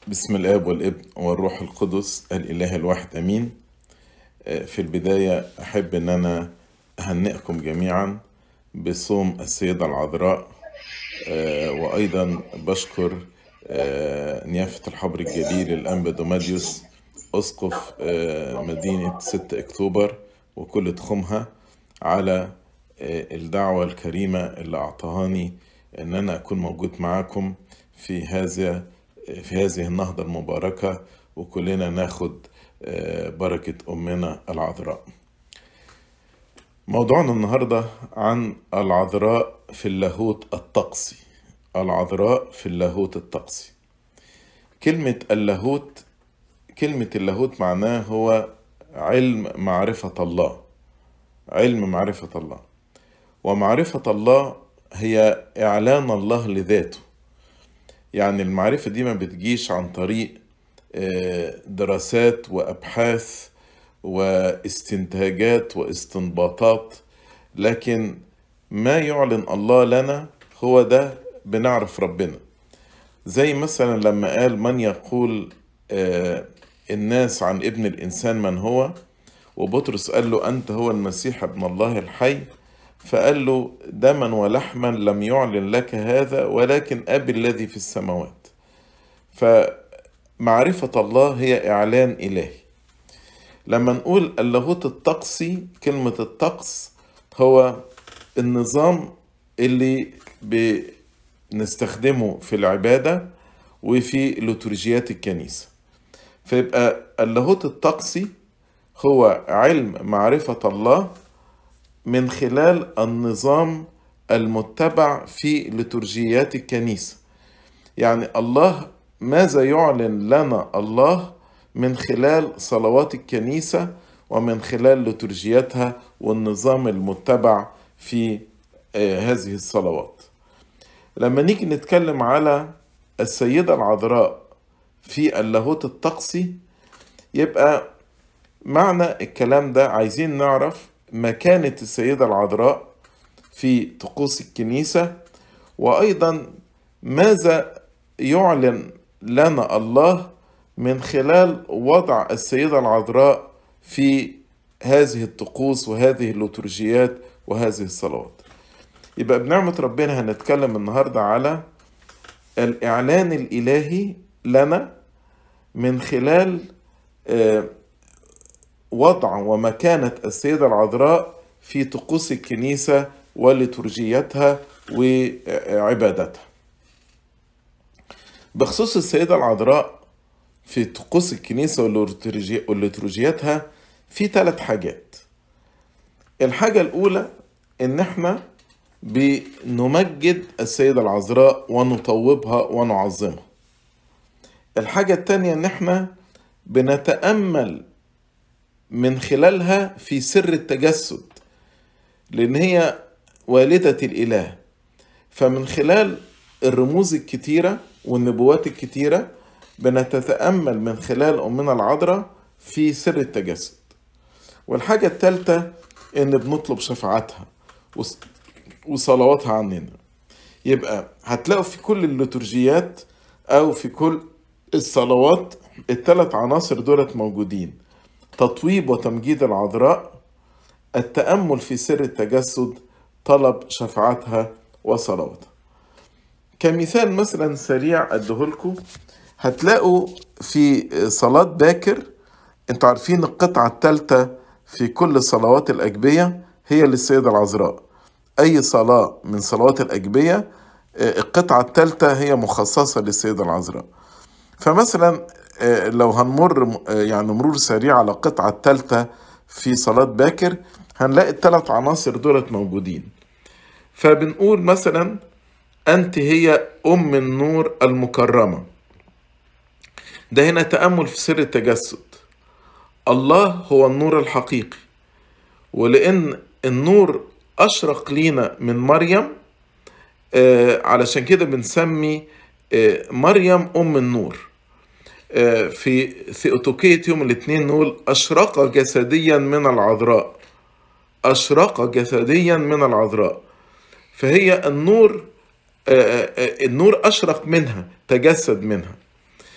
بسم الآب والابن والروح القدس الإله الواحد أمين في البداية أحب أن أنا أهنئكم جميعا بصوم السيدة العذراء وأيضا بشكر نيافة الحبر الجليل الأنبا دوماديوس أسقف مدينة 6 أكتوبر وكل تخمها على الدعوة الكريمة اللي أعطاهاني أن أنا أكون موجود معاكم في هذا في هذه النهضة المباركة وكلنا ناخد بركة أمنا العذراء موضوعنا النهاردة عن العذراء في اللاهوت الطقسي العذراء في اللاهوت الطقسي كلمة اللاهوت كلمة اللاهوت معناه هو علم معرفة الله علم معرفة الله ومعرفة الله هي إعلان الله لذاته يعني المعرفة دي ما بتجيش عن طريق دراسات وأبحاث واستنتاجات واستنباطات لكن ما يعلن الله لنا هو ده بنعرف ربنا زي مثلا لما قال من يقول الناس عن ابن الإنسان من هو وبطرس قال له أنت هو المسيح ابن الله الحي فقال له دما ولحما لم يعلن لك هذا ولكن أبي الذي في السماوات فمعرفة الله هي إعلان إلهي لما نقول اللاهوت الطقسي كلمة الطقس هو النظام اللي بنستخدمه في العبادة وفي لتورجيات الكنيسة فيبقى اللاهوت الطقسي هو علم معرفة الله من خلال النظام المتبع في لتورجيات الكنيسة يعني الله ماذا يعلن لنا الله من خلال صلوات الكنيسة ومن خلال لتورجياتها والنظام المتبع في هذه الصلوات لما نيجي نتكلم على السيدة العذراء في اللاهوت الطقسي يبقى معنى الكلام ده عايزين نعرف مكانة السيدة العذراء في طقوس الكنيسة وأيضا ماذا يعلن لنا الله من خلال وضع السيدة العذراء في هذه الطقوس وهذه الليتورجيات وهذه الصلوات يبقى بنعمة ربنا هنتكلم النهاردة على الإعلان الإلهي لنا من خلال وضع ومكانة السيدة العذراء في طقوس الكنيسة ولتورجيتها وعبادتها بخصوص السيدة العذراء في طقوس الكنيسة ولتورجيتها في ثلاث حاجات الحاجة الأولى إن إحنا بنمجد السيدة العذراء ونطوبها ونعظمها الحاجة التانية إن إحنا بنتأمل من خلالها في سر التجسد لأن هي والدة الإله فمن خلال الرموز الكتيرة والنبوات الكتيرة بنتتأمل من خلال أمنا العذراء في سر التجسد والحاجة الثالثة إن بنطلب شفاعتها وصلواتها عننا يبقى هتلاقوا في كل الليتورجيات أو في كل الصلوات الثلاث عناصر دولت موجودين تطويب وتمجيد العذراء التأمل في سر التجسد طلب شفاعتها وصلواتها كمثال مثلا سريع أدهلكم هتلاقوا في صلاة باكر انتوا عارفين القطعة الثالثة في كل صلوات الأجبية هي للسيدة العذراء أي صلاة من صلوات الأجبية القطعة الثالثة هي مخصصة للسيدة العذراء فمثلا لو هنمر يعني مرور سريع على القطعة الثالثة في صلاة باكر هنلاقي الثلاث عناصر دولت موجودين فبنقول مثلا أنت هي أم النور المكرمة ده هنا تأمل في سر التجسد الله هو النور الحقيقي ولأن النور أشرق لينا من مريم آه علشان كده بنسمي آه مريم أم النور في ثيوتوكية يوم الاثنين نقول أشرق جسديا من العذراء أشرق جسديا من العذراء فهي النور النور أشرق منها تجسد منها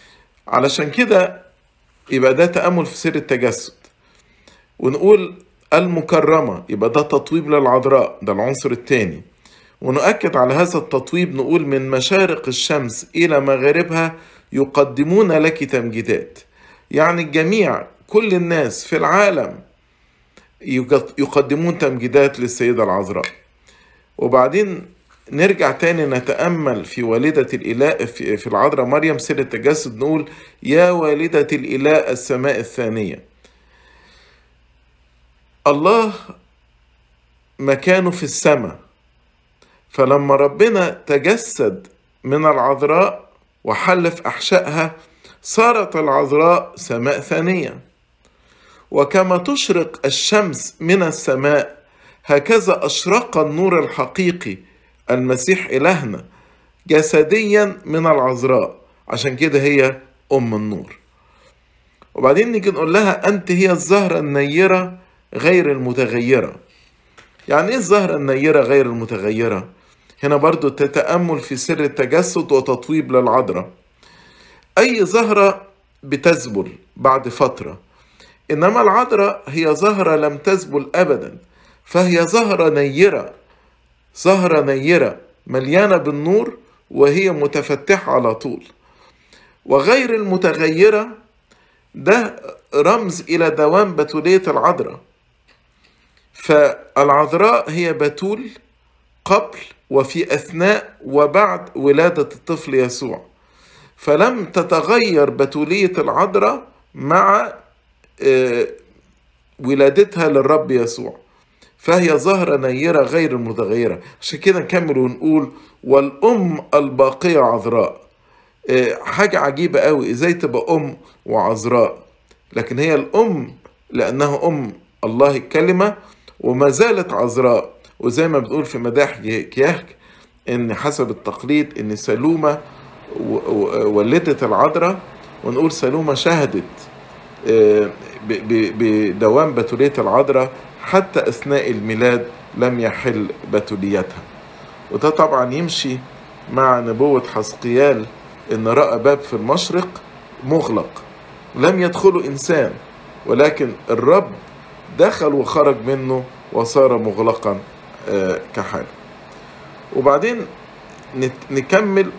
علشان كده يبقى ده تأمل في سر التجسد ونقول المكرمة يبقى ده تطويب للعذراء ده العنصر الثاني ونؤكد على هذا التطويب نقول من مشارق الشمس إلى مغاربها يقدمون لك تمجيدات يعني الجميع كل الناس في العالم يقدمون تمجيدات للسيدة العذراء وبعدين نرجع تاني نتأمل في والدة الإله في العذراء مريم سر التجسد نقول يا والدة الإله السماء الثانية الله مكانه في السماء فلما ربنا تجسد من العذراء وحل في أحشائها صارت العذراء سماء ثانية وكما تشرق الشمس من السماء هكذا أشرق النور الحقيقي المسيح إلهنا جسديا من العذراء عشان كده هي أم النور وبعدين نيجي نقول لها أنت هي الزهرة النيرة غير المتغيرة يعني إيه الزهرة النيرة غير المتغيرة؟ هنا برضو تتأمل في سر التجسد وتطويب للعذراء أي زهرة بتذبل بعد فترة إنما العذراء هي زهرة لم تذبل أبدا فهي زهرة نيرة زهرة نيرة مليانة بالنور وهي متفتحة على طول وغير المتغيرة ده رمز إلى دوام بتولية العذراء فالعذراء هي بتول قبل وفي أثناء وبعد ولادة الطفل يسوع فلم تتغير بتولية العذراء مع ولادتها للرب يسوع فهي زهرة نيرة غير المتغيرة عشان كده نكمل ونقول والأم الباقية عذراء حاجة عجيبة قوي ازاي تبقى أم وعذراء لكن هي الأم لأنها أم الله الكلمة وما زالت عذراء وزي ما بنقول في مداح كياهك ان حسب التقليد ان سلومة ولدت العذراء ونقول سلومة شهدت بدوام بتولية العذراء حتى أثناء الميلاد لم يحل بتوليتها وده طبعا يمشي مع نبوة حسقيال إن رأى باب في المشرق مغلق لم يدخله إنسان ولكن الرب دخل وخرج منه وصار مغلقا كحال وبعدين نكمل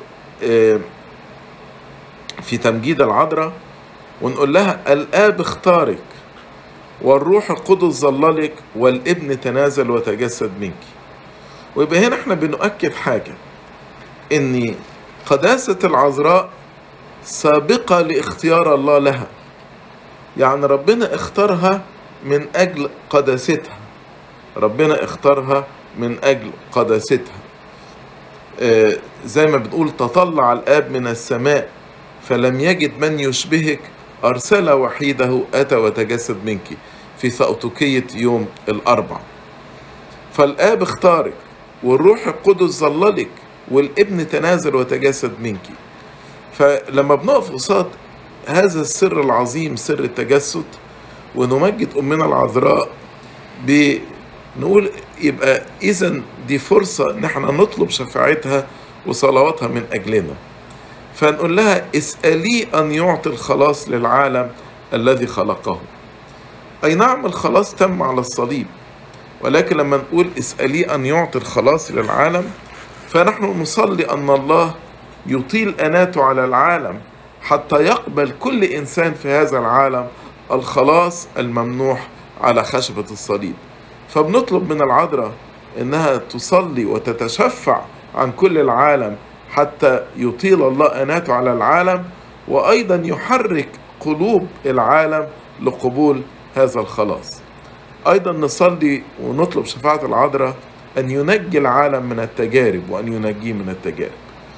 في تمجيد العذراء ونقول لها الآب اختارك والروح القدس ظللك والابن تنازل وتجسد منك ويبقى هنا احنا بنؤكد حاجة ان قداسة العذراء سابقة لاختيار الله لها يعني ربنا اختارها من أجل قداستها ربنا اختارها من أجل قداستها آه زي ما بنقول تطلع الآب من السماء فلم يجد من يشبهك أرسل وحيده أتى وتجسد منك في ثأوتوكية يوم الأربع فالآب اختارك والروح القدس ظللك والابن تنازل وتجسد منك فلما بنقف قصاد هذا السر العظيم سر التجسد ونمجد أمنا العذراء بنقول يبقى إذا دي فرصة إن احنا نطلب شفاعتها وصلواتها من أجلنا فنقول لها اسألي أن يعطي الخلاص للعالم الذي خلقه أي نعم الخلاص تم على الصليب ولكن لما نقول اسألي أن يعطي الخلاص للعالم فنحن نصلي أن الله يطيل أناته على العالم حتى يقبل كل إنسان في هذا العالم الخلاص الممنوح على خشبة الصليب فبنطلب من العذراء إنها تصلي وتتشفع عن كل العالم حتى يطيل الله أناته على العالم وأيضا يحرك قلوب العالم لقبول هذا الخلاص أيضا نصلي ونطلب شفاعة العذراء أن ينجي العالم من التجارب وأن ينجيه من التجارب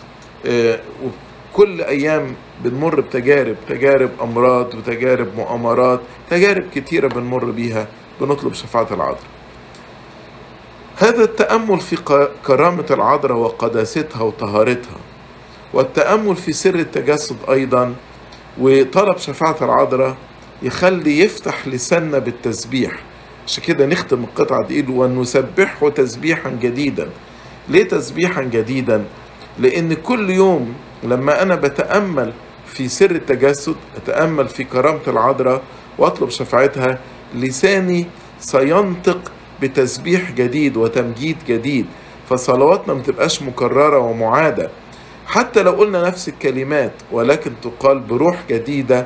كل أيام بنمر بتجارب تجارب أمراض وتجارب مؤامرات تجارب كتيرة بنمر بيها بنطلب شفاعة العذراء هذا التأمل في كرامة العذراء وقداستها وطهارتها والتأمل في سر التجسد أيضا وطلب شفاعة العذراء يخلي يفتح لساننا بالتسبيح عشان كده نختم القطعة دي ونسبحه تسبيحا جديدا ليه تسبيحا جديدا لأن كل يوم لما أنا بتأمل في سر التجسد أتأمل في كرامة العذراء وأطلب شفاعتها لساني سينطق بتسبيح جديد وتمجيد جديد فصلواتنا ما تبقاش مكررة ومعادة حتى لو قلنا نفس الكلمات ولكن تقال بروح جديدة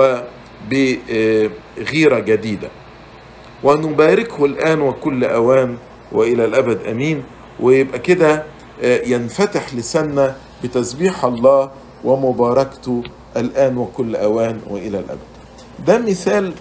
وبغيرة جديدة ونباركه الآن وكل أوان وإلى الأبد أمين ويبقى كده ينفتح لساننا بتسبيح الله ومباركته الآن وكل أوان وإلى الأبد ده مثال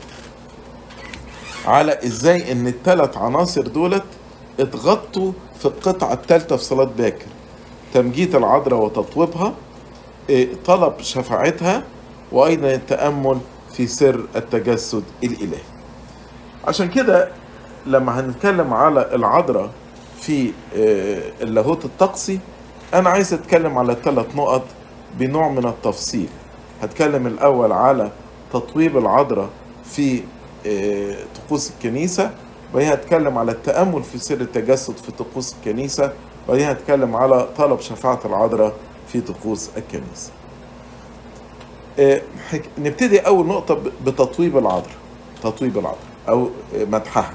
على إزاي إن الثلاث عناصر دولت اتغطوا في القطعة الثالثة في صلاة باكر تمجيد العذراء وتطويبها طلب شفاعتها وأيضا التأمل في سر التجسد الإلهي عشان كده لما هنتكلم على العذراء في اللاهوت الطقسي أنا عايز أتكلم على ثلاث نقط بنوع من التفصيل هتكلم الأول على تطويب العذراء في طقوس الكنيسة وبعدين هتكلم على التأمل في سر التجسد في طقوس الكنيسة وبعدين هتكلم على طلب شفاعة العذراء في طقوس الكنيسة نبتدي أول نقطة بتطويب العذراء تطويب العذراء أو مدحها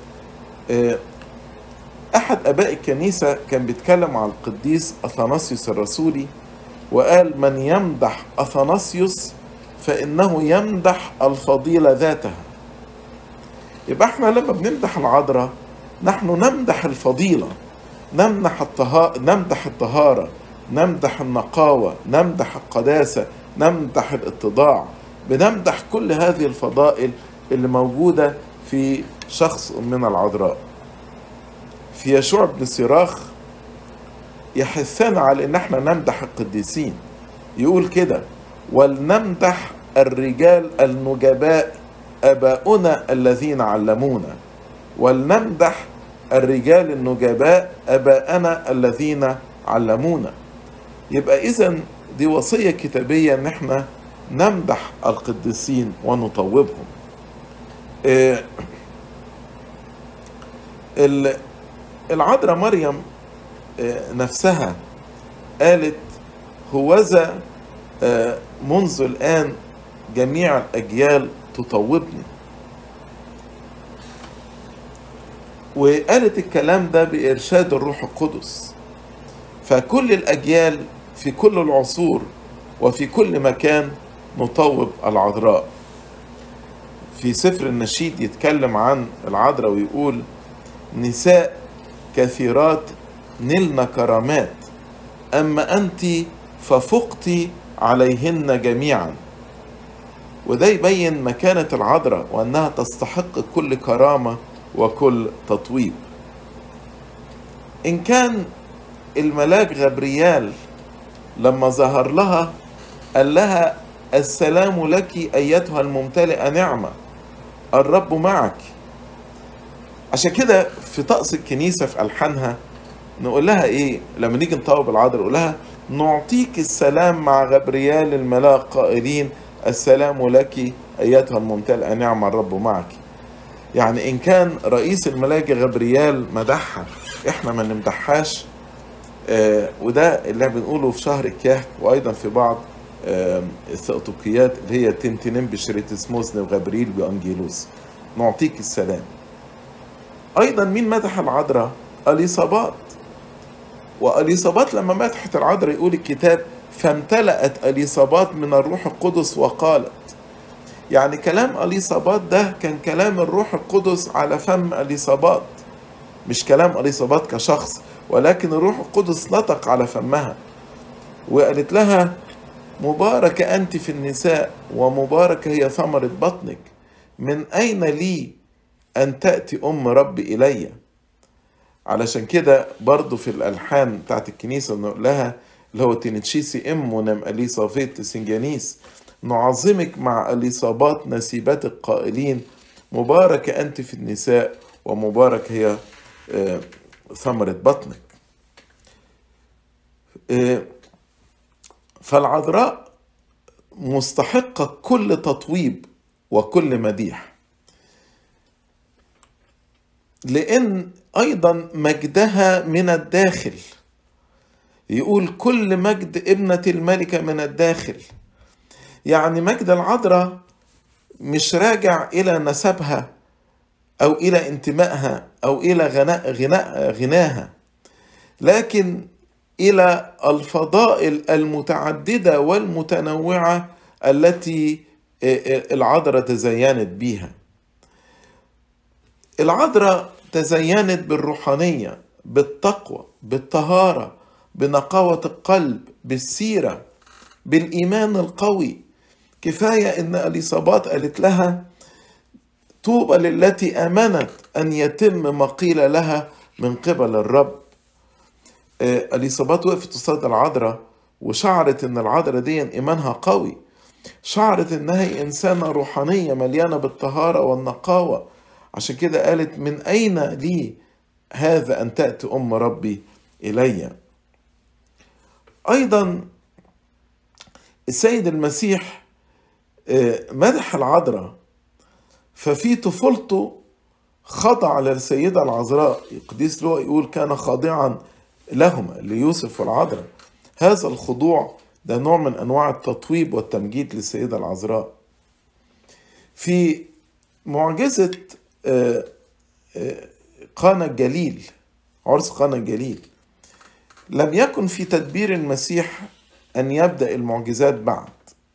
أحد أباء الكنيسة كان بيتكلم على القديس أثناسيوس الرسولي وقال من يمدح أثناسيوس فإنه يمدح الفضيلة ذاتها يبقى احنا لما بنمدح العذراء نحن نمدح الفضيلة نمدح الطهارة نمدح الطهارة نمدح النقاوة نمدح القداسة نمدح الاتضاع بنمدح كل هذه الفضائل اللي موجودة في شخص من العذراء في يشوع بن سراخ يحثنا على ان احنا نمدح القديسين يقول كده ولنمدح الرجال النجباء اباؤنا الذين علمونا ولنمدح الرجال النجباء اباءنا الذين علمونا يبقى اذا دي وصيه كتابيه ان احنا نمدح القديسين ونطوبهم العذراء مريم نفسها قالت هوذا منذ الآن جميع الأجيال تطوبني وقالت الكلام ده بإرشاد الروح القدس فكل الأجيال في كل العصور وفي كل مكان نطوب العذراء في سفر النشيد يتكلم عن العذراء ويقول نساء كثيرات نلن كرامات أما أنت ففقت عليهن جميعا وده يبين مكانة العذراء وأنها تستحق كل كرامة وكل تطويب إن كان الملاك غبريال لما ظهر لها قال لها السلام لك أيتها الممتلئة نعمة الرب معك عشان كده في طقس الكنيسة في ألحانها نقول لها إيه لما نيجي نطوب العذراء نقول لها نعطيك السلام مع غبريال الملاك قائلين السلام لك أيتها الممتلئة نعمة الرب معك يعني إن كان رئيس الملاك غبريال مدحها إحنا ما نمدحهاش آه وده اللي بنقوله في شهر الكهك وأيضا في بعض آه الثقطوقيات اللي هي تنتنم بشريتسموس وغبريل بأنجيلوس نعطيك السلام أيضا مين مدح العذراء؟ أليصابات وأليصابات لما مدحت العذراء يقول الكتاب فامتلأت أليصابات من الروح القدس وقالت يعني كلام أليصابات ده كان كلام الروح القدس على فم أليصابات مش كلام أليصابات كشخص ولكن الروح القدس نطق على فمها وقالت لها مباركة أنت في النساء ومباركة هي ثمرة بطنك من أين لي أن تأتي أم ربي إلي علشان كده برضو في الألحان بتاعت الكنيسة نقول لها اللي هو تينتشيسي إم ونم أليصافيت سنجانيس نعظمك مع الإصابات نسيبات القائلين مباركة أنت في النساء ومبارك هي ثمرة بطنك فالعذراء مستحقة كل تطويب وكل مديح لأن أيضا مجدها من الداخل يقول كل مجد ابنة الملكة من الداخل يعني مجد العذراء مش راجع إلى نسبها أو إلى انتمائها أو إلى غناء غناء غناها لكن إلى الفضائل المتعددة والمتنوعة التي العذراء تزينت بيها العذراء تزينت بالروحانية بالتقوى بالطهارة بنقاوة القلب بالسيرة بالإيمان القوي كفاية إن أليصابات قالت لها طوبى للتي آمنت أن يتم ما قيل لها من قبل الرب أليصابات وقفت قصاد العذراء وشعرت إن العذراء دي إيمانها قوي شعرت إنها إنسانة روحانية مليانة بالطهارة والنقاوة عشان كده قالت من أين لي هذا أن تأتي أم ربي إلي أيضا السيد المسيح مدح العذراء ففي طفولته خضع للسيدة العذراء القديس لوقا يقول كان خاضعا لهما ليوسف والعذراء هذا الخضوع ده نوع من انواع التطويب والتمجيد للسيدة العذراء في معجزة قانا الجليل عرس قانا الجليل لم يكن في تدبير المسيح أن يبدأ المعجزات بعد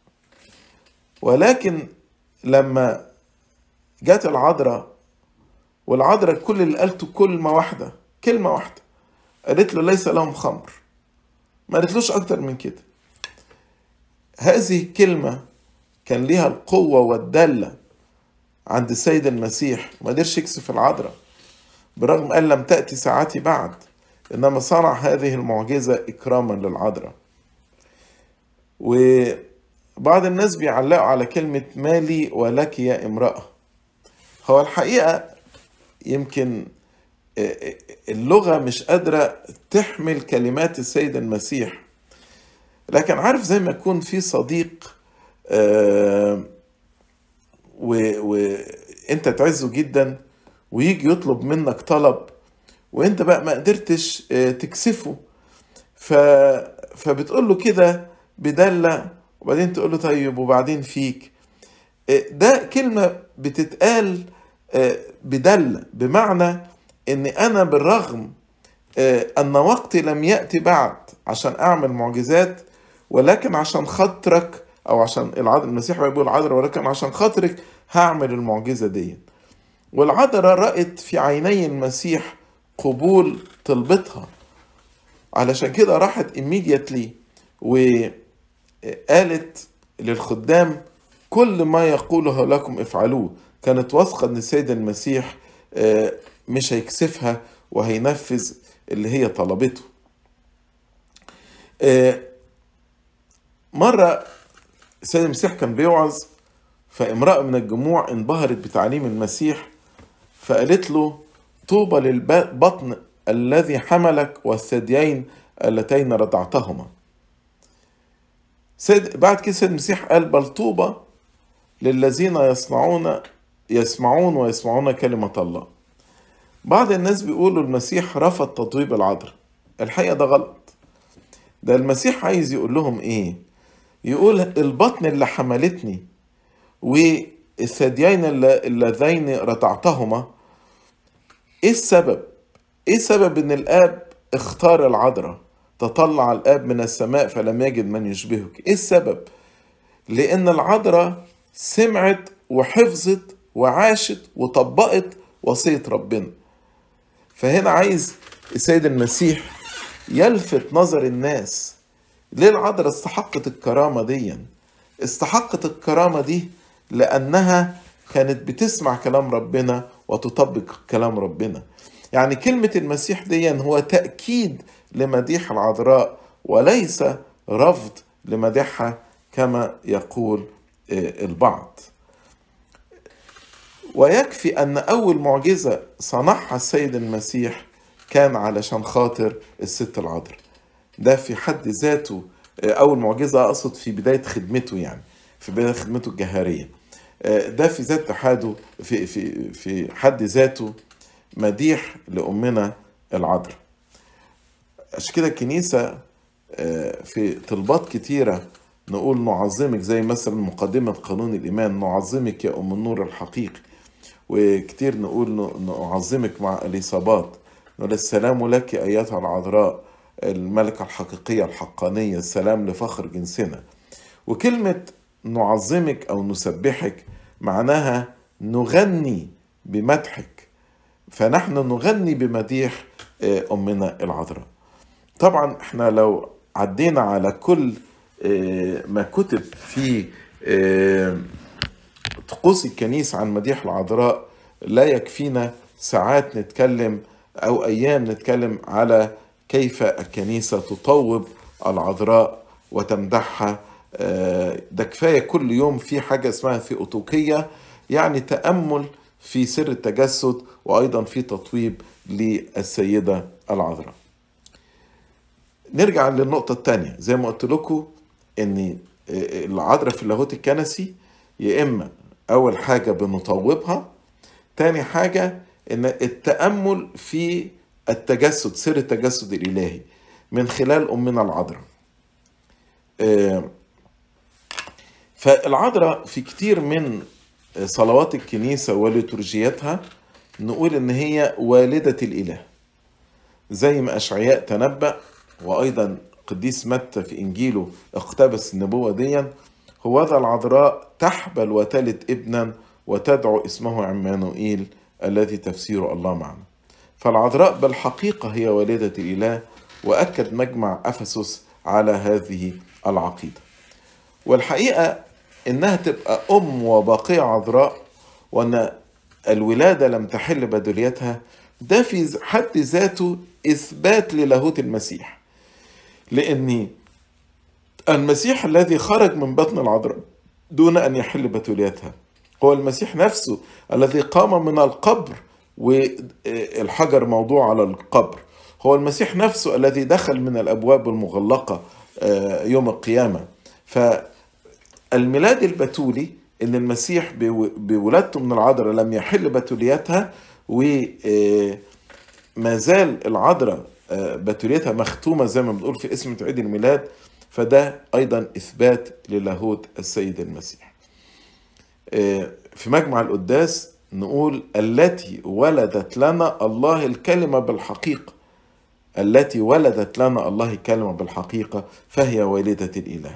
ولكن لما جت العذراء والعذراء كل اللي قالته كلمة واحدة كلمة واحدة قالت له ليس لهم خمر ما قالتلوش أكتر من كده هذه الكلمة كان ليها القوة والدلة عند السيد المسيح ما قدرش يكسف العذراء برغم أن لم تأتي ساعتي بعد إنما صنع هذه المعجزة إكراما للعذراء وبعض الناس بيعلقوا على كلمة مالي ولك يا امرأة هو الحقيقة يمكن اللغة مش قادرة تحمل كلمات السيد المسيح لكن عارف زي ما يكون في صديق وانت تعزه جدا ويجي يطلب منك طلب وانت بقى ما قدرتش تكسفه ف... فبتقول له كده بدلة وبعدين تقول له طيب وبعدين فيك ده كلمة بتتقال بدلة بمعنى ان انا بالرغم ان وقتي لم يأتي بعد عشان اعمل معجزات ولكن عشان خاطرك او عشان العذراء المسيح بيقول العذراء ولكن عشان خاطرك هعمل المعجزة دي والعذراء رأت في عيني المسيح قبول طلبتها علشان كده راحت immediately وقالت للخدام كل ما يقوله لكم افعلوه كانت واثقة ان السيد المسيح مش هيكسفها وهينفذ اللي هي طلبته مرة السيد المسيح كان بيوعظ فامرأة من الجموع انبهرت بتعليم المسيح فقالت له طوبى للبطن الذي حملك والثديين اللتين رضعتهما سيد بعد كده السيد المسيح قال بل طوبى للذين يصنعون يسمعون ويسمعون كلمة الله بعض الناس بيقولوا المسيح رفض تطويب العذراء الحقيقة ده غلط ده المسيح عايز يقول لهم ايه يقول البطن اللي حملتني والثديين اللذين رضعتهما ايه السبب ايه سبب ان الاب اختار العذراء تطلع الاب من السماء فلم يجد من يشبهك ايه السبب لان العذراء سمعت وحفظت وعاشت وطبقت وصية ربنا فهنا عايز السيد المسيح يلفت نظر الناس ليه العذراء استحقت الكرامة دي استحقت الكرامة دي لأنها كانت بتسمع كلام ربنا وتطبق كلام ربنا يعني كلمة المسيح دي هو تأكيد لمديح العذراء وليس رفض لمديحها كما يقول البعض ويكفي أن أول معجزة صنعها السيد المسيح كان علشان خاطر الست العذراء ده في حد ذاته أول معجزة أقصد في بداية خدمته يعني في بداية خدمته الجهارية ده في ذات حاده في في في حد ذاته مديح لأمنا العذراء عشان كده الكنيسة في طلبات كتيرة نقول نعظمك زي مثلا مقدمة قانون الإيمان نعظمك يا أم النور الحقيقي وكتير نقول نعظمك مع اليصابات نقول السلام لك ايتها العذراء الملكه الحقيقيه الحقانيه السلام لفخر جنسنا وكلمه نعظمك او نسبحك معناها نغني بمدحك فنحن نغني بمديح امنا العذراء طبعا احنا لو عدينا على كل ما كتب في طقوس الكنيسة عن مديح العذراء لا يكفينا ساعات نتكلم أو أيام نتكلم على كيف الكنيسة تطوب العذراء وتمدحها ده كفاية كل يوم في حاجة اسمها ثيوتوكية يعني تأمل في سر التجسد وأيضا في تطويب للسيدة العذراء نرجع للنقطة الثانية زي ما قلت لكم إن العذراء في اللاهوت الكنسي يا إما أول حاجة بنطوبها تاني حاجة إن التأمل في التجسد سر التجسد الإلهي من خلال أمنا العذراء فالعذراء في كتير من صلوات الكنيسة وليتورجياتها نقول إن هي والدة الإله زي ما أشعياء تنبأ وأيضا قديس متى في إنجيله اقتبس النبوة دي هو ذا العذراء تحبل وتلد ابنا وتدعو اسمه عمانوئيل الذي تفسير الله معنا فالعذراء بالحقيقة هي والدة الإله وأكد مجمع أفسس على هذه العقيدة والحقيقة إنها تبقى أم وباقية عذراء وأن الولادة لم تحل بدليتها ده في حد ذاته إثبات للاهوت المسيح لأن المسيح الذي خرج من بطن العذراء دون أن يحل بتوليتها هو المسيح نفسه الذي قام من القبر والحجر موضوع على القبر هو المسيح نفسه الذي دخل من الأبواب المغلقة يوم القيامة فالميلاد البتولي ان المسيح بولادته من العذراء لم يحل بتوليتها وما زال العذراء بتوليتها مختومة زي ما بنقول في اسم عيد الميلاد فده أيضا إثبات للاهوت السيد المسيح في مجمع القداس نقول التي ولدت لنا الله الكلمة بالحقيقة التي ولدت لنا الله الكلمة بالحقيقة فهي والدة الإله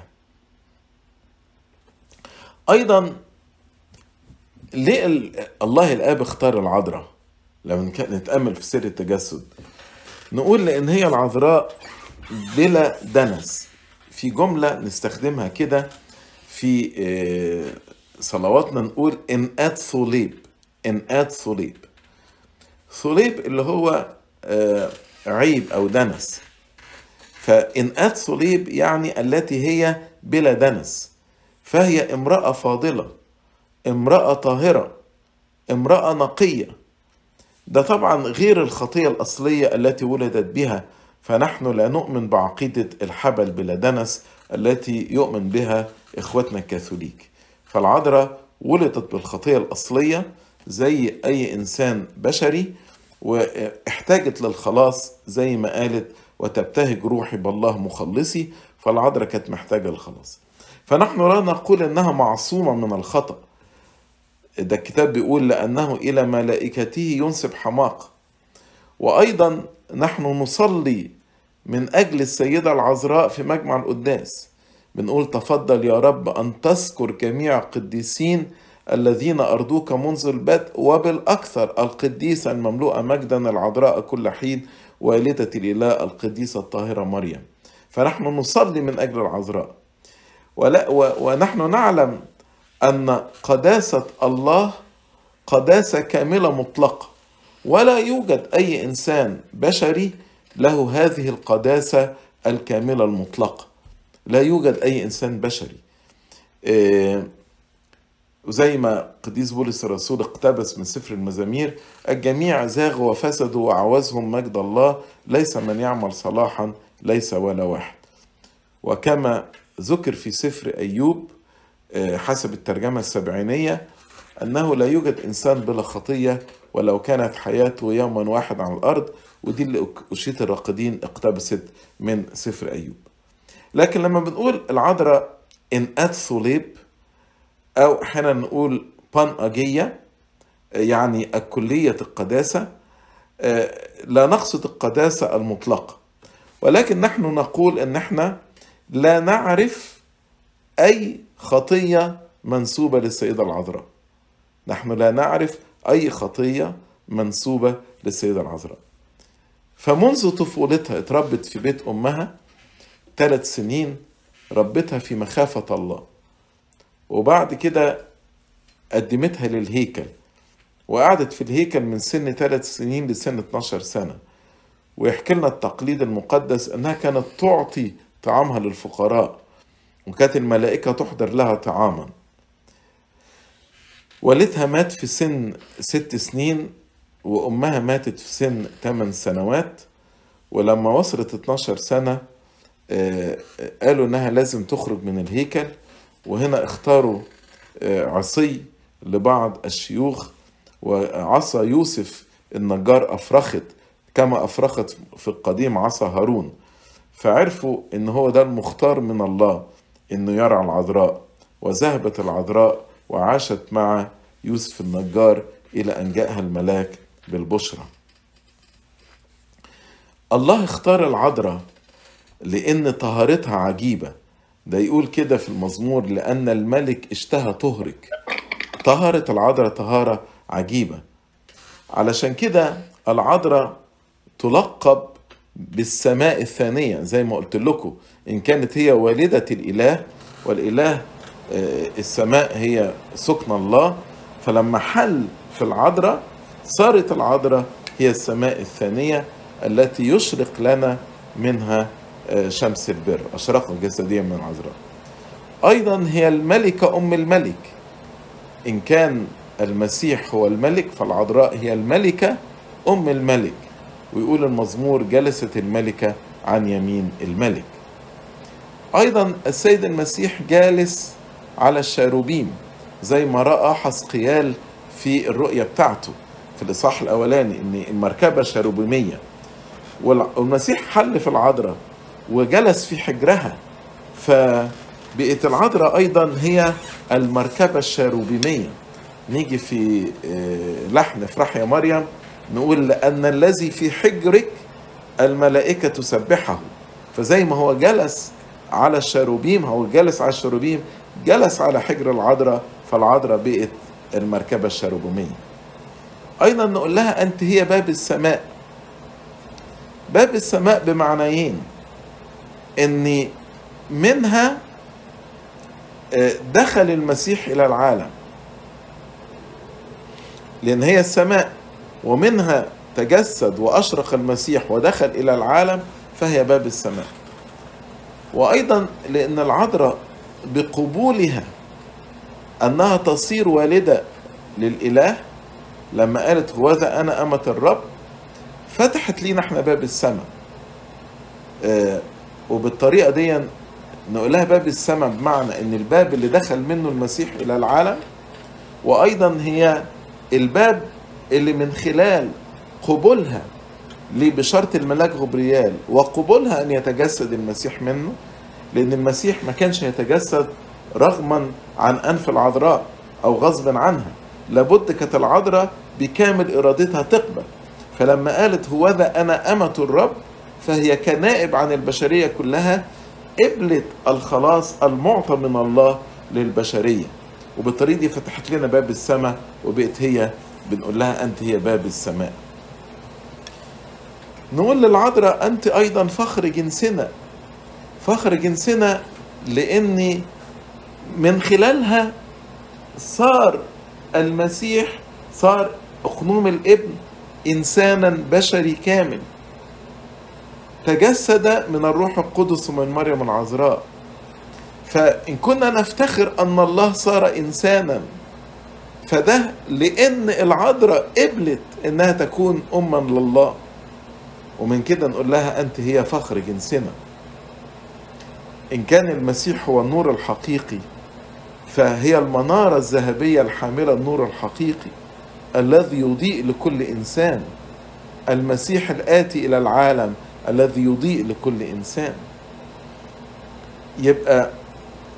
أيضا ليه الله الآب اختار العذراء لما نتأمل في سر التجسد نقول لأن هي العذراء بلا دنس في جملة نستخدمها كده في صلواتنا نقول إن آت ثوليب إن آت ثوليب ثوليب اللي هو عيب أو دنس فإن آت ثوليب يعني التي هي بلا دنس فهي امرأة فاضلة امرأة طاهرة امرأة نقية ده طبعا غير الخطية الأصلية التي ولدت بها فنحن لا نؤمن بعقيدة الحبل بلا دنس التي يؤمن بها إخوتنا الكاثوليك فالعذراء ولدت بالخطية الأصلية زي أي إنسان بشري واحتاجت للخلاص زي ما قالت وتبتهج روحي بالله مخلصي فالعذراء كانت محتاجة للخلاص فنحن لا نقول انها معصومه من الخطا ده الكتاب بيقول لانه الى ملائكته ينسب حماقه وايضا نحن نصلي من اجل السيده العذراء في مجمع القداس بنقول تفضل يا رب ان تذكر جميع القديسين الذين ارضوك منذ البدء وبالاكثر القديسه المملوءه مجدا العذراء كل حين والده الاله القديسه الطاهره مريم فنحن نصلي من اجل العذراء ولا ونحن نعلم ان قداسه الله قداسه كامله مطلقه ولا يوجد اي انسان بشري له هذه القداسه الكامله المطلقه لا يوجد اي انسان بشري وزي ما قديس بولس الرسول اقتبس من سفر المزامير الجميع زاغوا وفسدوا وعوزهم مجد الله ليس من يعمل صلاحا ليس ولا واحد وكما ذكر في سفر أيوب حسب الترجمة السبعينية أنه لا يوجد إنسان بلا خطية ولو كانت حياته يوما واحد على الأرض ودي اللي أشيت الراقدين اقتبست من سفر أيوب لكن لما بنقول العذراء إنقاذ صليب أو أحيانا نقول بان أجية يعني الكلية القداسة لا نقصد القداسة المطلقة ولكن نحن نقول ان احنا لا نعرف اي خطية منسوبة للسيدة العذراء نحن لا نعرف اي خطية منسوبة للسيدة العذراء فمنذ طفولتها اتربت في بيت امها ثلاث سنين ربتها في مخافة الله وبعد كده قدمتها للهيكل وقعدت في الهيكل من سن ثلاث سنين لسن 12 سنة ويحكي لنا التقليد المقدس أنها كانت تعطي طعامها للفقراء وكانت الملائكة تحضر لها طعاما والدها مات في سن ست سنين وأمها ماتت في سن 8 سنوات ولما وصلت 12 سنة قالوا إنها لازم تخرج من الهيكل وهنا اختاروا عصي لبعض الشيوخ وعصا يوسف النجار أفرخت كما أفرخت في القديم عصا هارون فعرفوا إن هو ده المختار من الله إنه يرعى العذراء وذهبت العذراء وعاشت مع يوسف النجار إلى أن جاءها الملاك بالبشرى الله اختار العذراء لأن طهارتها عجيبة ده يقول كده في المزمور لأن الملك اشتهى طهرك طهارة العذراء طهارة عجيبة علشان كده العذراء تلقب بالسماء الثانية زي ما قلت لكم إن كانت هي والدة الإله والإله السماء هي سكن الله فلما حل في العذراء صارت العذراء هي السماء الثانية التي يشرق لنا منها شمس البر أشرقت جسديا من العذراء أيضا هي الملكة أم الملك إن كان المسيح هو الملك فالعذراء هي الملكة أم الملك ويقول المزمور جلست الملكة عن يمين الملك أيضا السيد المسيح جالس على الشاروبيم زي ما رأى حسقيال في الرؤية بتاعته في الإصحاح الأولاني إن المركبة شاروبيمية والمسيح حل في العذراء وجلس في حجرها فبقت العذراء أيضا هي المركبة الشاروبيمية نيجي في لحن افرح يا مريم نقول لأن الذي في حجرك الملائكة تسبحه فزي ما هو جلس على الشاروبيم هو جلس على الشاروبيم جلس على حجر العذراء فالعذراء بقت المركبة الشاروبيمية أيضا نقول لها أنت هي باب السماء باب السماء بمعنيين ان منها دخل المسيح الى العالم لان هي السماء ومنها تجسد واشرق المسيح ودخل الى العالم فهي باب السماء وايضا لان العذراء بقبولها انها تصير والده للاله لما قالت هوذا انا امه الرب فتحت لينا احنا باب السماء آه وبالطريقه دي نقول لها باب السماء بمعنى ان الباب اللي دخل منه المسيح الى العالم وايضا هي الباب اللي من خلال قبولها لبشارة الملاك غبريال وقبولها ان يتجسد المسيح منه لان المسيح ما كانش يتجسد رغما عن انف العذراء او غصبا عنها لابد كانت العذراء بكامل ارادتها تقبل فلما قالت هوذا انا امه الرب فهي كنائب عن البشريه كلها قبلت الخلاص المعطى من الله للبشريه وبالطريقه دي فتحت لنا باب السماء وبقت هي بنقول لها انت هي باب السماء نقول للعذراء انت ايضا فخر جنسنا فخر جنسنا لان من خلالها صار المسيح صار اقنوم الابن انسانا بشري كامل تجسد من الروح القدس ومن مريم العذراء فان كنا نفتخر ان الله صار انسانا فده لان العذراء قبلت انها تكون اما لله ومن كده نقول لها انت هي فخر جنسنا ان كان المسيح هو النور الحقيقي فهي المناره الذهبيه الحامله النور الحقيقي الذي يضيء لكل انسان المسيح الاتي الى العالم الذي يضيء لكل انسان يبقى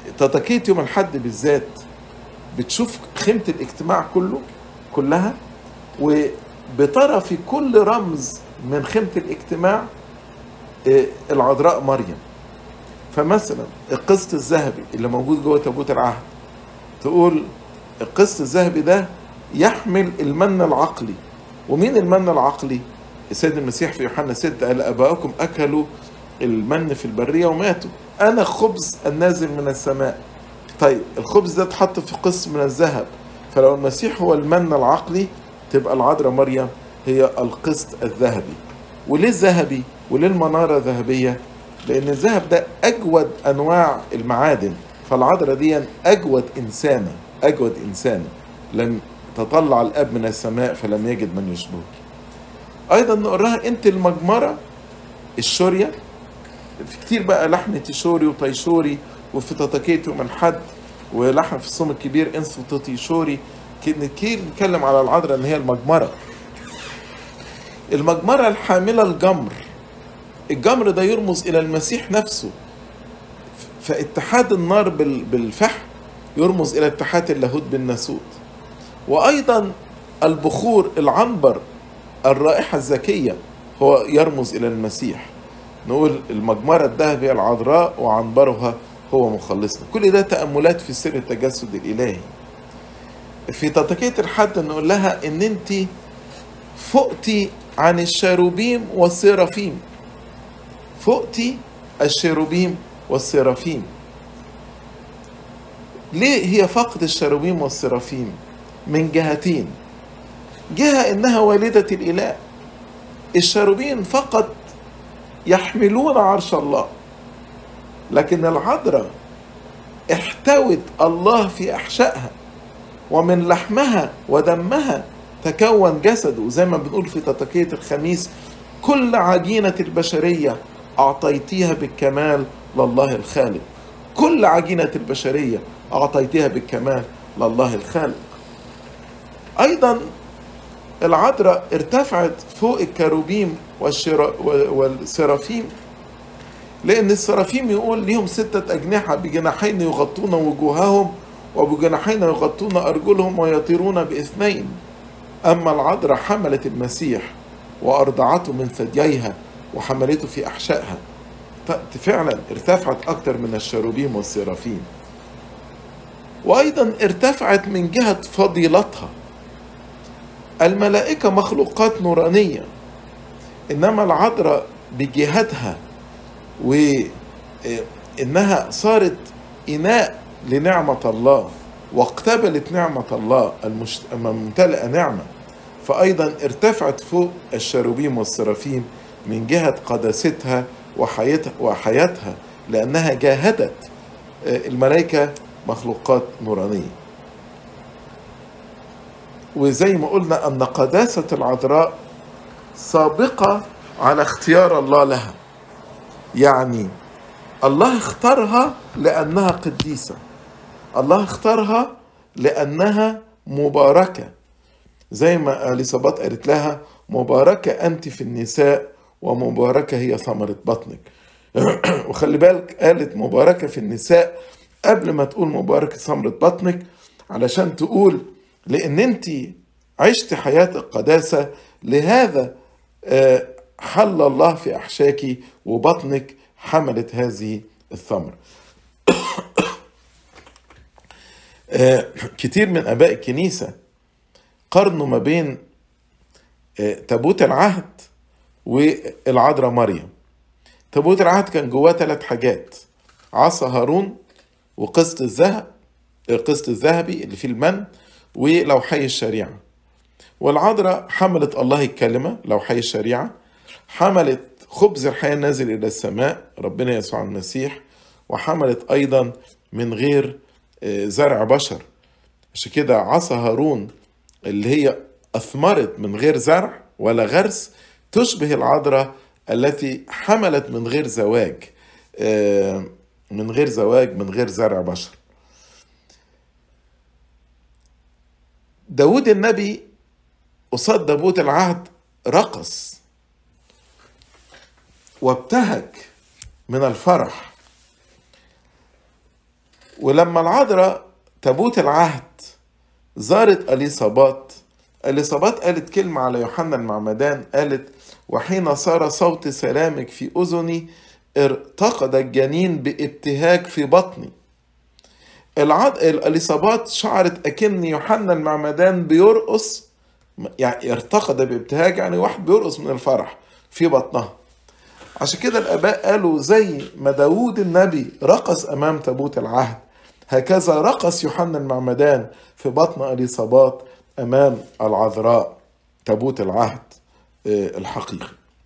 تطاكية يوم الحد بالذات بتشوف خيمة الاجتماع كله كلها وبترى في كل رمز من خيمة الاجتماع آه، العذراء مريم فمثلا القسط الذهبي اللي موجود جوه تابوت العهد تقول القسط الذهبي ده يحمل المن العقلي ومين المن العقلي السيد المسيح في يوحنا 6 قال اباؤكم اكلوا المن في البريه وماتوا انا خبز النازل من السماء طيب الخبز ده اتحط في قسط من الذهب فلو المسيح هو المن العقلي تبقى العذراء مريم هي القسط الذهبي وليه الذهبي وليه المناره ذهبيه لان الذهب ده اجود انواع المعادن فالعذراء دي اجود انسانه اجود انسانه لم تطلع الاب من السماء فلم يجد من يشبهك ايضا نقول لها انت المجمره الشوريه في كتير بقى لحن تيشوري وطيشوري وفي تطاكيت يوم الحد ولحن في الصوم الكبير انس وتطيشوري كتير نتكلم على العذراء ان هي المجمره المجمره الحامله الجمر الجمر ده يرمز الى المسيح نفسه فاتحاد النار بال- بالفحم يرمز الى اتحاد اللاهوت بالناسوت وايضا البخور العنبر الرائحه الزكيه هو يرمز الى المسيح نقول المجمره الذهبيه العذراء وعنبرها هو مخلصنا كل ده تاملات في سر التجسد الالهي في تطاكيه الحد نقول لها ان انت فقتي عن الشاروبيم والسيرافيم فقتي الشيروبيم والسيرافيم ليه هي فقد الشاروبيم والسيرافيم من جهتين جهة إنها والدة الإله الشاروبين فقط يحملون عرش الله لكن العذراء احتوت الله في أحشائها ومن لحمها ودمها تكون جسده زي ما بنقول في تطاكية الخميس كل عجينة البشرية أعطيتيها بالكمال لله الخالق كل عجينة البشرية أعطيتها بالكمال لله الخالق أيضا العذراء ارتفعت فوق الكروبيم والشرا والسرافيم لأن السرافيم يقول ليهم ستة أجنحة بجناحين يغطون وجوههم وبجناحين يغطون أرجلهم ويطيرون بإثنين أما العذراء حملت المسيح وأرضعته من ثدييها وحملته في أحشائها فعلا ارتفعت أكثر من الشروبيم والسرافيم وأيضا ارتفعت من جهة فضيلتها الملائكة مخلوقات نورانية إنما العذراء بجهتها وإنها صارت إناء لنعمة الله واقتبلت نعمة الله الممتلئة نعمة فأيضا ارتفعت فوق الشروبيم والسرافيم من جهة قداستها وحياتها, وحياتها لأنها جاهدت الملائكة مخلوقات نورانية وزي ما قلنا أن قداسة العذراء سابقة على اختيار الله لها يعني الله اختارها لأنها قديسة الله اختارها لأنها مباركة زي ما اليصابات قالت لها مباركة أنت في النساء ومباركة هي ثمرة بطنك وخلي بالك قالت مباركة في النساء قبل ما تقول مباركة ثمرة بطنك علشان تقول لأن أنت عشت حياة القداسة لهذا حل الله في أحشاك وبطنك حملت هذه الثمر كتير من اباء الكنيسه قارنوا ما بين تابوت العهد والعذراء مريم تابوت العهد كان جواه ثلاث حاجات عصا هارون وقسط الذهب القسط الذهبي اللي فيه المن ولوحي الشريعه والعذراء حملت الله الكلمه لوحي الشريعه حملت خبز الحياه نازل الى السماء ربنا يسوع المسيح وحملت ايضا من غير زرع بشر عشان كده عصا هارون اللي هي أثمرت من غير زرع ولا غرس تشبه العذراء التي حملت من غير زواج من غير زواج من غير زرع بشر داود النبي قصاد تابوت العهد رقص وابتهج من الفرح ولما العذراء تابوت العهد زارت اليصابات اليصابات قالت كلمة على يوحنا المعمدان قالت وحين صار صوت سلامك في أذني ارتقد الجنين بابتهاج في بطني العض... الإصابات شعرت أكن يوحنا المعمدان بيرقص يعني ارتقد بابتهاج يعني واحد بيرقص من الفرح في بطنها عشان كده الآباء قالوا زي ما داوود النبي رقص أمام تابوت العهد هكذا رقص يوحنا المعمدان في بطن اليصابات أمام العذراء تابوت العهد الحقيقي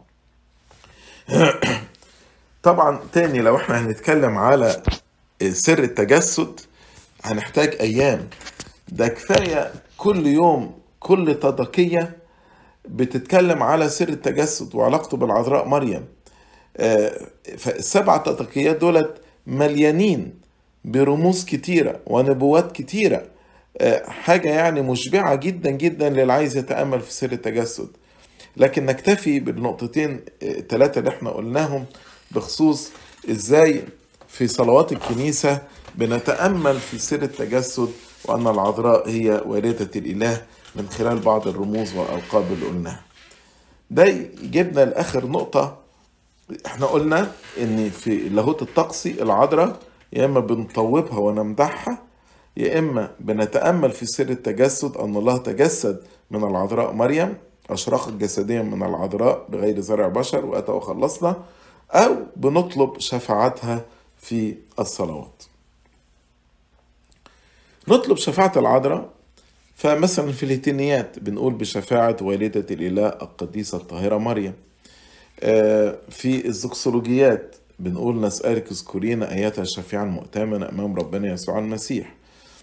طبعا تاني لو احنا هنتكلم على سر التجسد هنحتاج ايام ده كفايه كل يوم كل تضكيه بتتكلم على سر التجسد وعلاقته بالعذراء مريم فالسبع تضكيات دولت مليانين برموز كتيره ونبوات كتيره حاجه يعني مشبعه جدا جدا للي عايز يتامل في سر التجسد لكن نكتفي بالنقطتين الثلاثه اللي احنا قلناهم بخصوص ازاي في صلوات الكنيسة بنتأمل في سر التجسد وأن العذراء هي والدة الإله من خلال بعض الرموز والألقاب اللي قلناها ده يجيبنا لآخر نقطة احنا قلنا ان في اللاهوت الطقسي العذراء يا اما بنطوبها ونمدحها يا اما بنتامل في سر التجسد ان الله تجسد من العذراء مريم اشرقت جسديا من العذراء بغير زرع بشر واتى وخلصنا أو بنطلب شفاعتها في الصلوات نطلب شفاعة العذراء فمثلا في الهتنيات بنقول بشفاعة والدة الإله القديسة الطاهرة مريم في الزكسولوجيات بنقول نسألك اذكرينا أيتها الشفيعة المؤتمنة أمام ربنا يسوع المسيح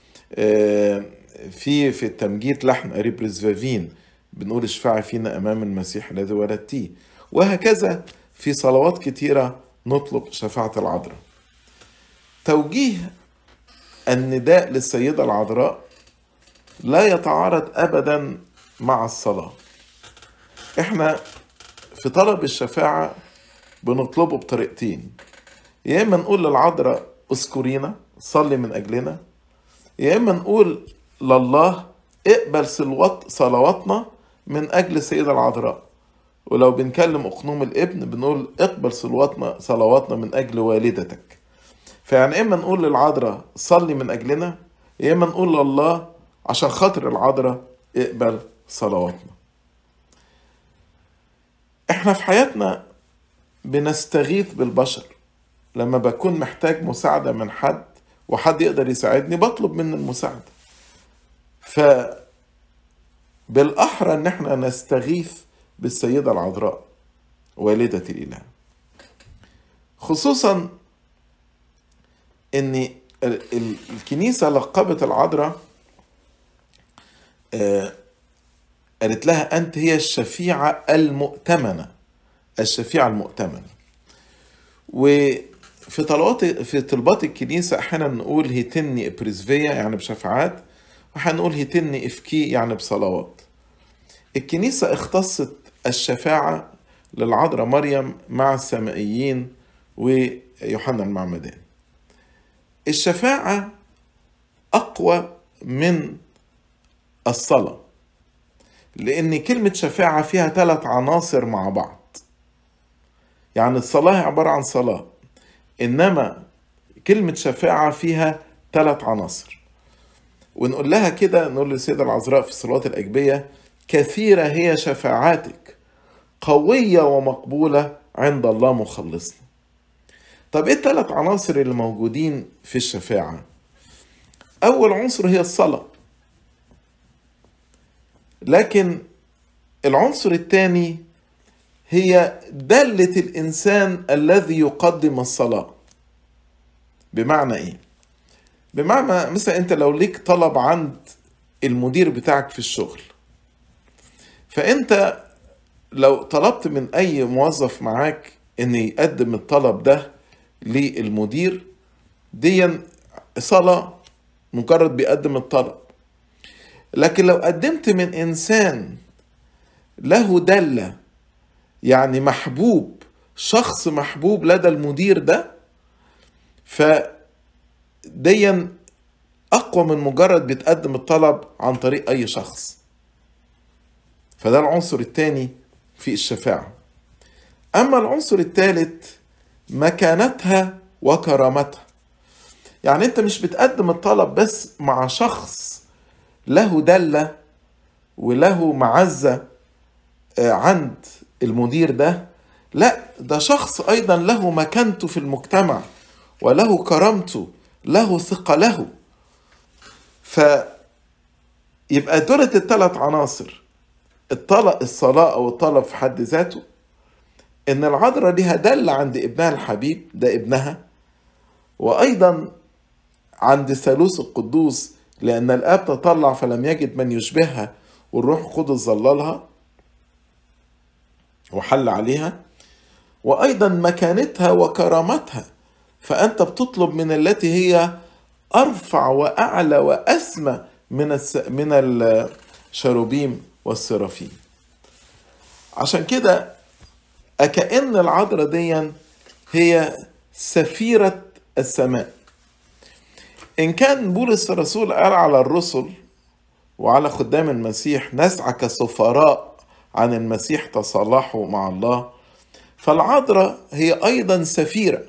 في في التمجيد لحن قريب رزفافين بنقول اشفعي فينا أمام المسيح الذي ولدتيه وهكذا في صلوات كتيرة نطلب شفاعة العذراء توجيه النداء للسيدة العذراء لا يتعارض أبدا مع الصلاة احنا في طلب الشفاعة بنطلبه بطريقتين يا إما نقول للعذراء اذكرينا صلي من أجلنا يا إما نقول لله اقبل صلواتنا من أجل السيدة العذراء ولو بنكلم أقنوم الابن بنقول اقبل صلواتنا صلواتنا من أجل والدتك فيعني إما نقول للعذراء صلي من أجلنا يا إما نقول لله عشان خاطر العذراء اقبل صلواتنا احنا في حياتنا بنستغيث بالبشر لما بكون محتاج مساعدة من حد وحد يقدر يساعدني بطلب منه المساعدة ف بالأحرى إن احنا نستغيث بالسيدة العذراء والدة الإله خصوصا ان الكنيسة لقبت العذراء قالت لها أنت هي الشفيعة المؤتمنة الشفيعة المؤتمنة وفي طلبات في طلبات الكنيسة أحيانا نقول هيتني إبريزفيا يعني بشفاعات وأحيانا نقول هيتني إفكي يعني بصلوات الكنيسة اختصت الشفاعة للعذراء مريم مع السمائيين ويوحنا المعمدان الشفاعة أقوى من الصلاة لأن كلمة شفاعة فيها ثلاث عناصر مع بعض يعني الصلاة عبارة عن صلاة إنما كلمة شفاعة فيها ثلاث عناصر ونقول لها كده نقول للسيدة العذراء في صلاة الأجبية كثيرة هي شفاعاتك قوية ومقبولة عند الله مخلصنا طب ايه الثلاث عناصر اللي موجودين في الشفاعة اول عنصر هي الصلاة لكن العنصر الثاني هي دلة الإنسان الذي يقدم الصلاة بمعنى إيه؟ بمعنى مثلا أنت لو ليك طلب عند المدير بتاعك في الشغل فأنت لو طلبت من أي موظف معاك إن يقدم الطلب ده للمدير دي صلاة مجرد بيقدم الطلب لكن لو قدمت من إنسان له دلة يعني محبوب شخص محبوب لدى المدير ده ديا اقوى من مجرد بتقدم الطلب عن طريق اي شخص فده العنصر الثاني في الشفاعة اما العنصر الثالث مكانتها وكرامتها يعني انت مش بتقدم الطلب بس مع شخص له دلة وله معزة عند المدير ده لا ده شخص ايضا له مكانته في المجتمع وله كرامته له ثقله ف يبقى دولة الثلاث عناصر الطلب الصلاة أو الطلب في حد ذاته إن العذراء لها دلة عند ابنها الحبيب ده ابنها وأيضا عند الثالوث القدوس لأن الآب تطلع فلم يجد من يشبهها والروح القدس ظللها وحل عليها وأيضا مكانتها وكرامتها فأنت بتطلب من التي هي أرفع وأعلى وأسمى من الس... من الشروبيم والسرافيم عشان كده أكأن العذراء دي هي سفيرة السماء إن كان بولس الرسول قال على الرسل وعلى خدام المسيح نسعى كسفراء عن المسيح تصالحوا مع الله فالعذراء هي أيضا سفيرة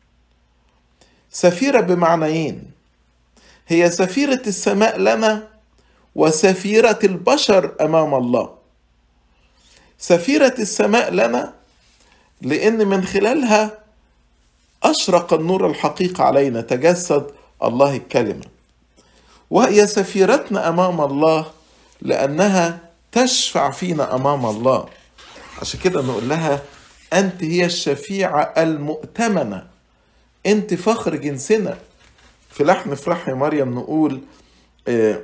سفيرة بمعنيين هي سفيرة السماء لنا وسفيرة البشر أمام الله سفيرة السماء لنا لأن من خلالها أشرق النور الحقيقي علينا تجسد الله الكلمة وهي سفيرتنا أمام الله لأنها تشفع فينا أمام الله عشان كده نقول لها أنت هي الشفيعة المؤتمنة أنت فخر جنسنا في لحن فرح يا مريم نقول آه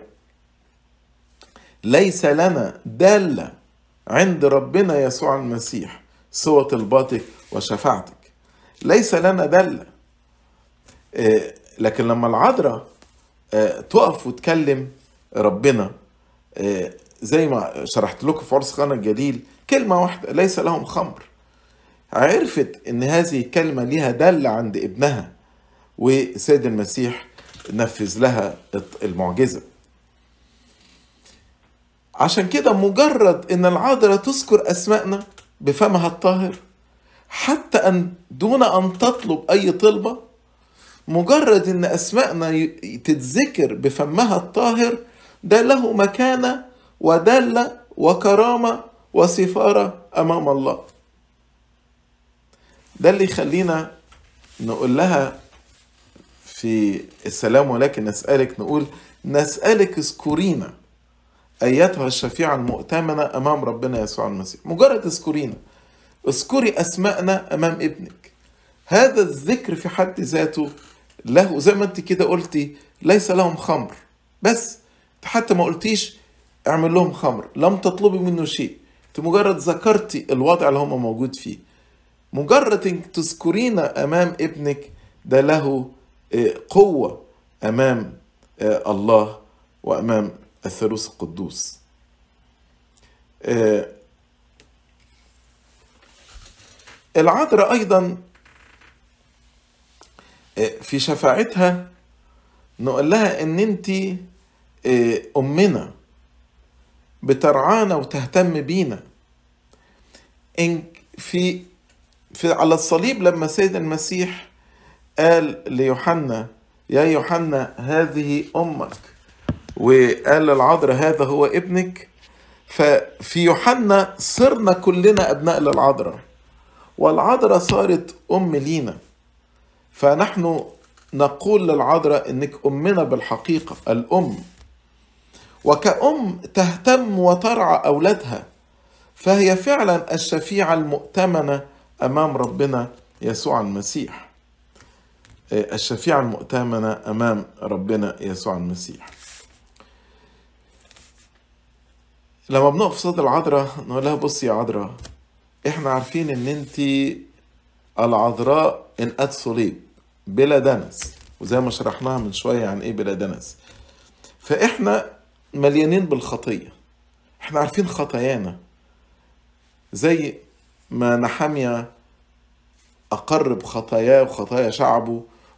ليس لنا دالة عند ربنا يسوع المسيح سوى طلباتك وشفاعتك ليس لنا دالة آه لكن لما العذراء آه تقف وتكلم ربنا زي ما شرحت لكم في عرس خان الجليل كلمة واحدة ليس لهم خمر عرفت ان هذه الكلمة ليها دالة عند ابنها وسيد المسيح نفذ لها المعجزة عشان كده مجرد ان العذراء تذكر اسمائنا بفمها الطاهر حتى ان دون ان تطلب اي طلبة مجرد ان اسمائنا تتذكر بفمها الطاهر ده له مكانة ودلة وكرامة وسفارة امام الله ده اللي يخلينا نقول لها في السلام ولكن نسألك نقول نسألك اذكرينا أيتها الشفيعة المؤتمنة أمام ربنا يسوع المسيح مجرد اذكرينا اذكري أسماءنا أمام ابنك هذا الذكر في حد ذاته له زي ما انت كده قلتي ليس لهم خمر بس حتى ما قلتيش اعمل لهم خمر لم تطلبي منه شيء انت مجرد ذكرتي الوضع اللي هم موجود فيه مجرد انك تذكرينا امام ابنك ده له قوة امام الله وامام الثالوث القدوس العذراء ايضا في شفاعتها نقول لها ان انت امنا بترعانا وتهتم بينا إن في في على الصليب لما سيد المسيح قال ليوحنا يا يوحنا هذه امك وقال للعذراء هذا هو ابنك ففي يوحنا صرنا كلنا ابناء للعذراء والعذراء صارت ام لينا فنحن نقول للعذراء انك امنا بالحقيقه الام وكأم تهتم وترعى اولادها فهي فعلا الشفيعه المؤتمنه امام ربنا يسوع المسيح الشفيعه المؤتمنه امام ربنا يسوع المسيح لما بنقف صوت العذراء نقول لها بصي يا عذراء احنا عارفين ان انت العذراء ان قد صليب بلا دنس وزي ما شرحناها من شوية عن ايه بلا دنس فاحنا مليانين بالخطية احنا عارفين خطايانا زي ما نحمية أقر بخطاياه وخطايا شعبه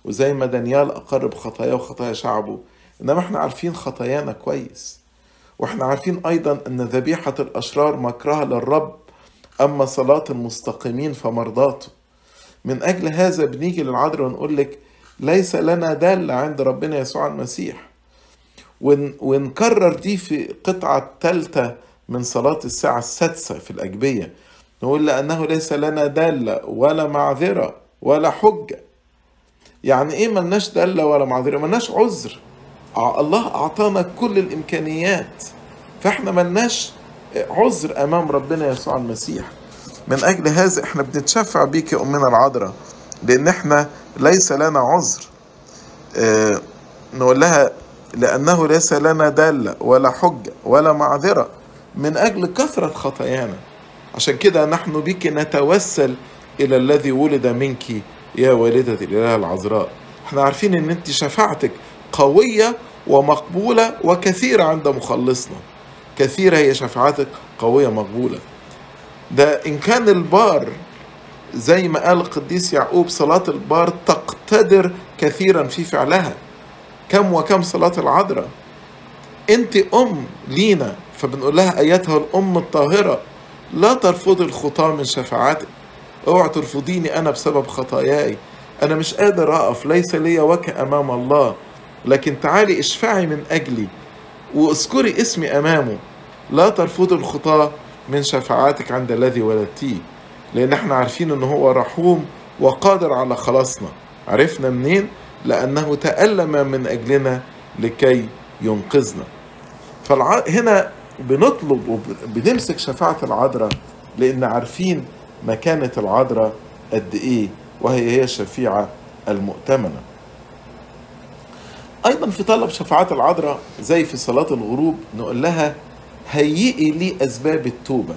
وزي ما دانيال أقر بخطاياه وخطايا شعبه إنما إحنا عارفين خطايانا كويس وإحنا عارفين أيضا أن ذبيحة الأشرار مكرها للرب أما صلاة المستقيمين فمرضاته من أجل هذا بنيجي للعذراء ونقول لك ليس لنا دالة عند ربنا يسوع المسيح ون ونكرر دي في قطعة ثالثة من صلاة الساعة السادسة في الأجبية نقول لأنه ليس لنا دالة ولا معذرة ولا حجة يعني إيه ملناش دالة ولا معذرة ملناش عذر الله أعطانا كل الإمكانيات فإحنا ملناش عذر أمام ربنا يسوع المسيح من أجل هذا إحنا بنتشفع بيك يا أمنا العذراء لأن إحنا ليس لنا عذر اه نقول لها لأنه ليس لنا دالة ولا حجة ولا معذرة من أجل كثرة خطايانا عشان كده نحن بك نتوسل إلى الذي ولد منك يا والدة الإله العذراء احنا عارفين ان انت شفاعتك قوية ومقبولة وكثيرة عند مخلصنا كثيرة هي شفاعتك قوية مقبولة ده إن كان البار زي ما قال القديس يعقوب صلاة البار تقتدر كثيرا في فعلها كم وكم صلاة العذراء انت أم لينا فبنقول لها أيتها الأم الطاهرة لا ترفضي الخطاة من شفاعتك اوعى ترفضيني أنا بسبب خطاياي أنا مش قادر أقف ليس لي وجه أمام الله لكن تعالي اشفعي من أجلي واذكري اسمي أمامه لا ترفضي الخطاة من شفاعاتك عند الذي ولدتيه لأن احنا عارفين أنه هو رحوم وقادر على خلاصنا عرفنا منين؟ لأنه تألم من أجلنا لكي ينقذنا فهنا بنطلب وبنمسك شفاعة العذراء لأن عارفين مكانة العذراء قد إيه وهي هي الشفيعة المؤتمنة أيضا في طلب شفاعة العذراء زي في صلاة الغروب نقول لها هيئي لي أسباب التوبة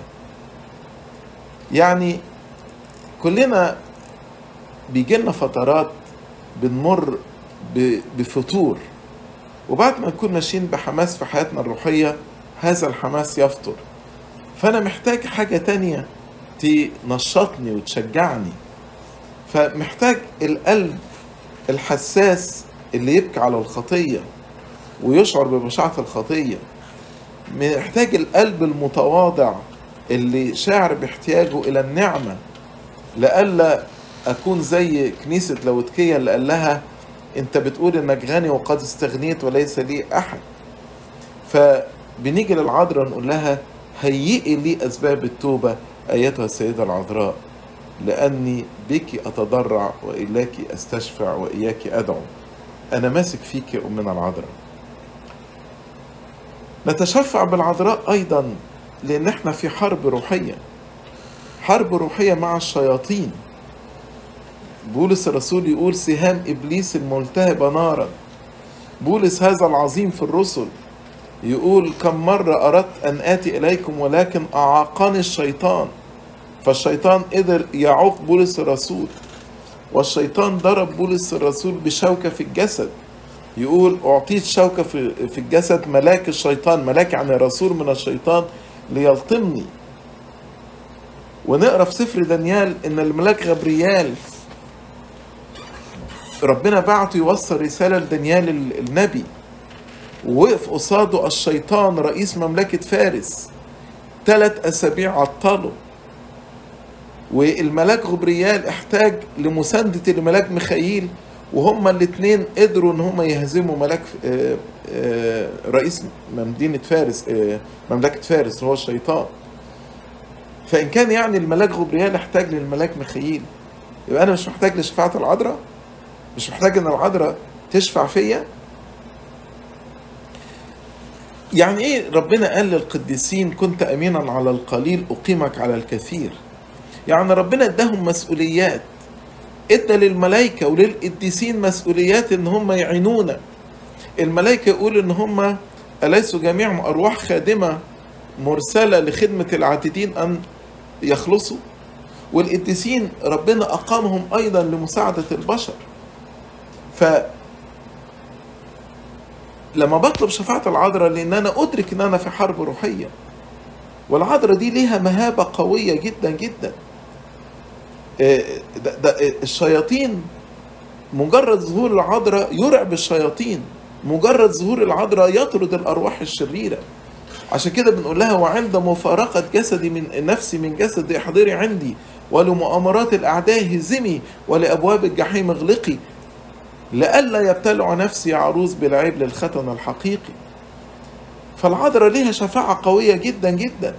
يعني كلنا بيجيلنا فترات بنمر بفتور وبعد ما نكون ماشيين بحماس في حياتنا الروحية هذا الحماس يفطر فأنا محتاج حاجة تانية تنشطني وتشجعني فمحتاج القلب الحساس اللي يبكي على الخطية ويشعر ببشاعة الخطية محتاج القلب المتواضع اللي شاعر باحتياجه إلى النعمة لألا أكون زي كنيسة لوتكية اللي قال لها أنت بتقول إنك غني وقد استغنيت وليس لي أحد فبنيجي للعذراء نقول لها هيئي لي أسباب التوبة أيتها السيدة العذراء لأني بك أتضرع وإلاك أستشفع وإياك أدعو أنا ماسك فيك يا أمنا العذراء نتشفع بالعذراء أيضا لأن احنا في حرب روحية حرب روحية مع الشياطين بولس الرسول يقول سهام إبليس الملتهبة نارا بولس هذا العظيم في الرسل يقول كم مرة أردت أن آتي إليكم ولكن أعاقني الشيطان فالشيطان قدر يعوق بولس الرسول والشيطان ضرب بولس الرسول بشوكة في الجسد يقول أعطيت شوكة في في الجسد ملاك الشيطان ملاك يعني رسول من الشيطان ليلطمني ونقرا في سفر دانيال ان الملاك غبريال ربنا بعته يوصل رساله لدانيال النبي ووقف قصاده الشيطان رئيس مملكه فارس ثلاث اسابيع عطله والملاك غبريال احتاج لمساندة الملاك ميخائيل وهما الاثنين قدروا ان هما يهزموا ملاك رئيس مدينة فارس مملكة فارس هو الشيطان فإن كان يعني الملاك غبريال احتاج للملاك ميخائيل يبقى أنا مش محتاج لشفاعة العذراء مش محتاج إن العذراء تشفع فيا يعني إيه ربنا قال للقديسين كنت أمينا على القليل أقيمك على الكثير يعني ربنا اداهم مسؤوليات ادى للملائكة وللقديسين مسؤوليات ان هم يعينونا الملائكة يقول ان هم أليسوا جميعهم أرواح خادمة مرسلة لخدمة العاتدين أن يخلصوا والقديسين ربنا أقامهم أيضا لمساعدة البشر ف لما بطلب شفاعة العذراء لأن أنا أدرك أن أنا في حرب روحية والعذراء دي ليها مهابة قوية جدا جدا ده ده الشياطين مجرد ظهور العذراء يرعب الشياطين مجرد ظهور العذراء يطرد الارواح الشريره عشان كده بنقول لها وعند مفارقة جسدي من نفسي من جسدي احضري عندي ولمؤامرات الأعداء هزمي ولأبواب الجحيم اغلقي لئلا يبتلع نفسي يا عروس بالعيب للختن الحقيقي فالعذراء ليها شفاعة قوية جدا جدا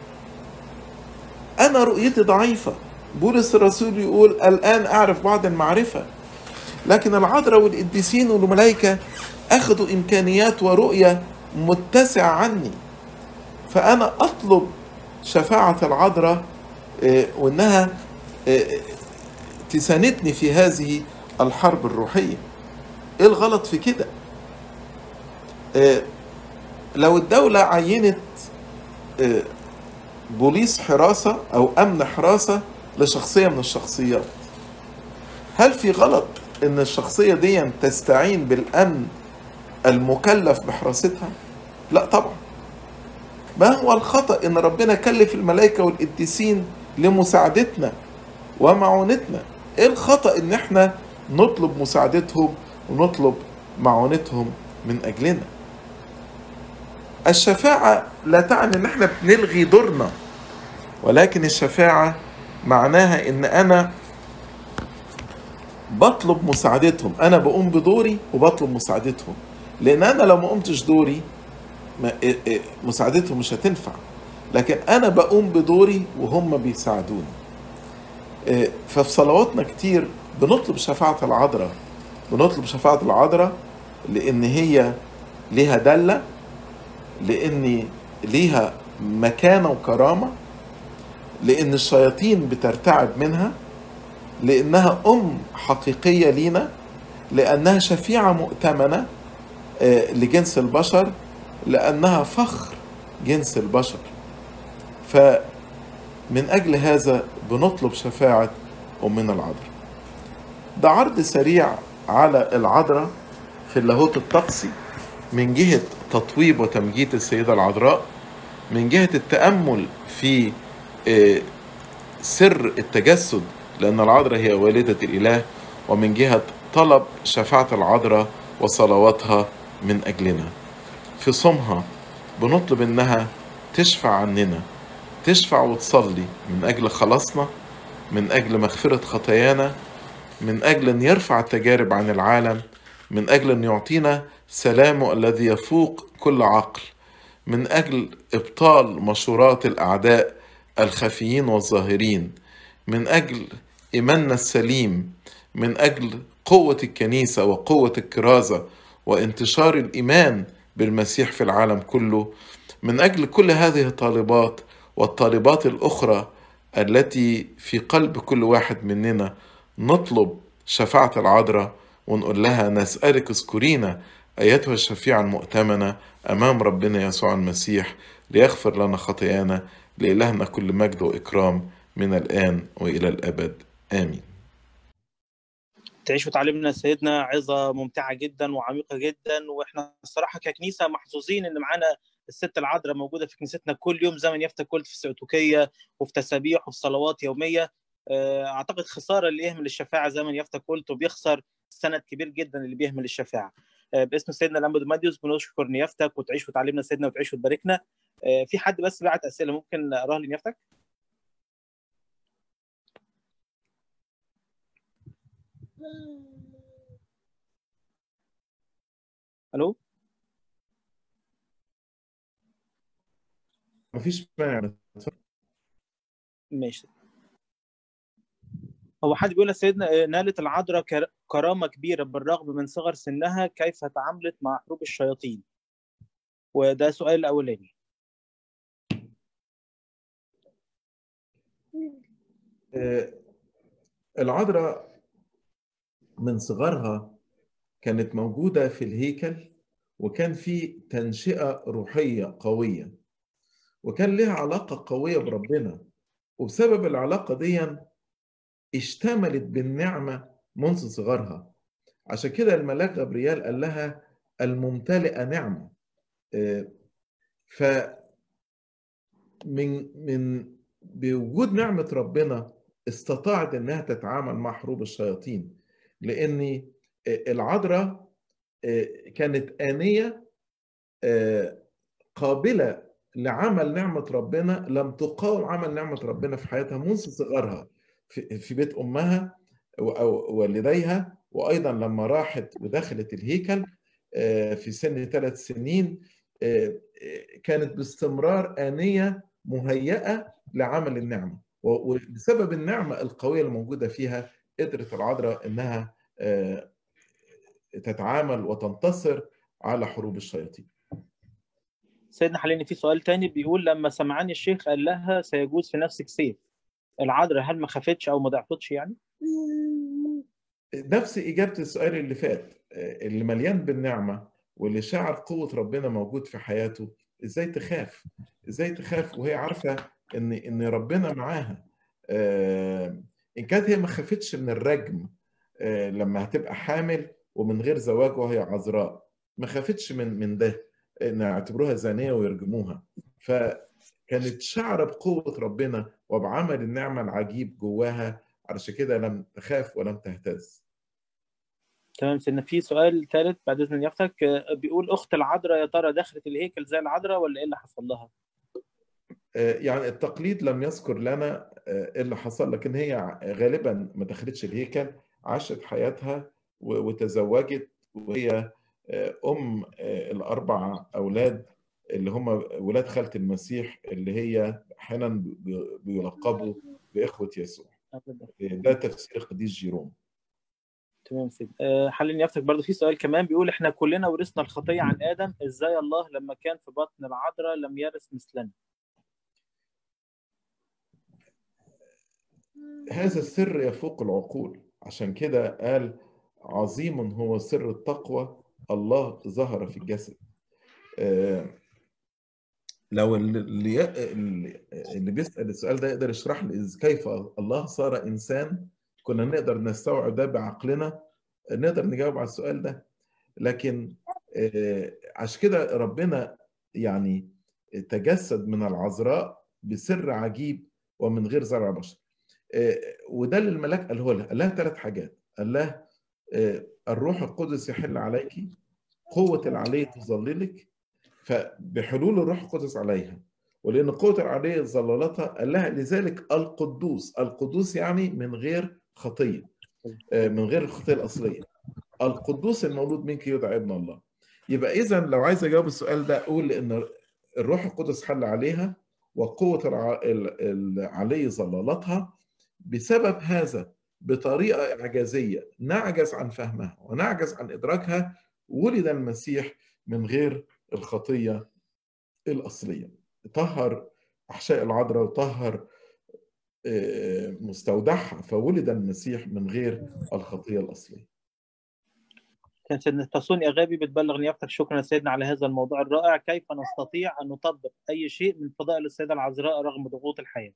أنا رؤيتي ضعيفة بولس الرسول يقول الآن أعرف بعض المعرفة لكن العذراء والقديسين والملائكة أخذوا إمكانيات ورؤية متسعة عني فأنا أطلب شفاعة العذراء وإنها تساندني في هذه الحرب الروحية إيه الغلط في كده لو الدولة عينت بوليس حراسة أو أمن حراسة لشخصية من الشخصيات هل في غلط إن الشخصية دي تستعين بالأمن المكلف بحراستها؟ لا طبعا ما هو الخطأ إن ربنا كلف الملائكة والقديسين لمساعدتنا ومعونتنا إيه الخطأ إن إحنا نطلب مساعدتهم ونطلب معونتهم من أجلنا الشفاعة لا تعني إن إحنا بنلغي دورنا ولكن الشفاعة معناها إن أنا بطلب مساعدتهم أنا بقوم بدوري وبطلب مساعدتهم لأن أنا لو ما قمتش دوري مساعدتهم مش هتنفع لكن انا بقوم بدوري وهم بيساعدوني ففي صلواتنا كتير بنطلب شفاعة العذراء بنطلب شفاعة العذراء لأن هي ليها دلة لأن ليها مكانة وكرامة لأن الشياطين بترتعب منها لأنها أم حقيقية لينا لأنها شفيعة مؤتمنة لجنس البشر لأنها فخر جنس البشر فمن أجل هذا بنطلب شفاعة أمنا العذراء ده عرض سريع على العذراء في اللاهوت الطقسي من جهة تطويب وتمجيد السيدة العذراء من جهة التأمل في سر التجسد لأن العذراء هي والدة الإله ومن جهة طلب شفاعة العذراء وصلواتها من أجلنا في صومها بنطلب إنها تشفع عننا تشفع وتصلي من أجل خلاصنا من أجل مغفرة خطايانا من أجل أن يرفع التجارب عن العالم من أجل أن يعطينا سلامه الذي يفوق كل عقل من أجل إبطال مشورات الأعداء الخفيين والظاهرين من أجل إيماننا السليم من أجل قوة الكنيسة وقوة الكرازة وانتشار الإيمان بالمسيح في العالم كله من أجل كل هذه الطالبات والطالبات الأخرى التي في قلب كل واحد مننا نطلب شفاعة العذراء ونقول لها نسألك اذكرينا أيتها الشفيعة المؤتمنة أمام ربنا يسوع المسيح ليغفر لنا خطايانا لإلهنا كل مجد وإكرام من الآن وإلى الأبد آمين تعيش وتعلمنا سيدنا عظة ممتعة جدا وعميقة جدا واحنا الصراحة ككنيسة محظوظين ان معانا الست العذراء موجودة في كنيستنا كل يوم زمن يفتح كل في السعتوكية وفي تسابيح وفي صلوات يومية اعتقد خسارة اللي يهمل الشفاعة زمن يفتح كل وبيخسر سند كبير جدا اللي بيهمل الشفاعة باسم سيدنا الانبا ماديوس بنشكر نيافتك وتعيش وتعلمنا سيدنا وتعيش وتباركنا في حد بس بعت اسئله ممكن اقراها لنيافتك الو مفيش مانع ماشي هو حد بيقول سيدنا نالت العذراء كرامة كبيرة بالرغم من صغر سنها كيف تعاملت مع حروب الشياطين وده سؤال الأولاني العذراء من صغرها كانت موجودة في الهيكل وكان في تنشئة روحية قوية وكان لها علاقة قوية بربنا وبسبب العلاقة دي اشتملت بالنعمة منذ صغرها عشان كده الملاك غبريال قال لها الممتلئة نعمة ف من من بوجود نعمة ربنا استطاعت انها تتعامل مع حروب الشياطين لان العذراء كانت آنية قابلة لعمل نعمة ربنا لم تقاوم عمل نعمة ربنا في حياتها منذ صغرها في بيت أمها أو والديها وأيضا لما راحت ودخلت الهيكل في سن ثلاث سنين كانت باستمرار آنية مهيئة لعمل النعمة وبسبب النعمة القوية الموجودة فيها قدرت العذراء إنها تتعامل وتنتصر على حروب الشياطين سيدنا حليني في سؤال تاني بيقول لما سمعاني الشيخ قال لها سيجوز في نفسك سيف العذراء هل ما خافتش او ما ضعفتش يعني؟ نفس اجابه السؤال اللي فات اللي مليان بالنعمه واللي شعر قوه ربنا موجود في حياته ازاي تخاف؟ ازاي تخاف وهي عارفه ان ان ربنا معاها ان كانت هي ما خافتش من الرجم لما هتبقى حامل ومن غير زواج وهي عذراء ما خافتش من من ده ان يعتبروها زانيه ويرجموها فكانت شعر بقوه ربنا وبعمل النعمه العجيب جواها علشان كده لم تخاف ولم تهتز تمام سيدنا في سؤال ثالث بعد اذن يفتك بيقول اخت العذراء يا ترى دخلت الهيكل زي العذراء ولا ايه اللي حصل لها؟ يعني التقليد لم يذكر لنا ايه اللي حصل لكن هي غالبا ما دخلتش الهيكل عاشت حياتها وتزوجت وهي ام الاربع اولاد اللي هم ولاد خاله المسيح اللي هي احيانا بيلقبوا باخوه يسوع ده تفسير القديس جيروم تمام سيد حلين يفتك برضه في سؤال كمان بيقول احنا كلنا ورثنا الخطيه عن ادم ازاي الله لما كان في بطن العذراء لم يرث مثلنا هذا السر يفوق العقول عشان كده قال عظيم هو سر التقوى الله ظهر في الجسد لو اللي اللي بيسال السؤال ده يقدر يشرح لي كيف الله صار انسان كنا نقدر نستوعب ده بعقلنا نقدر نجاوب على السؤال ده لكن عشان كده ربنا يعني تجسد من العذراء بسر عجيب ومن غير زرع بشر وده اللي الملاك قاله لها قال لها ثلاث حاجات قال لها الروح القدس يحل عليك قوة العلي تظللك فبحلول الروح القدس عليها ولأن قوة العلي ظللتها قال لها لذلك القدوس القدوس يعني من غير خطية من غير الخطية الأصلية القدوس المولود منك يدعى ابن الله يبقى إذا لو عايز أجاوب السؤال ده أقول إن الروح القدس حل عليها وقوة العلي ظللتها بسبب هذا بطريقة إعجازية نعجز عن فهمها ونعجز عن إدراكها ولد المسيح من غير الخطية الأصلية طهر أحشاء العذراء وطهر مستودعها فولد المسيح من غير الخطية الأصلية كان سيدنا تصوني أغابي بتبلغ نيافتك شكرا سيدنا على هذا الموضوع الرائع كيف نستطيع أن نطبق أي شيء من فضائل السيدة العذراء رغم ضغوط الحياة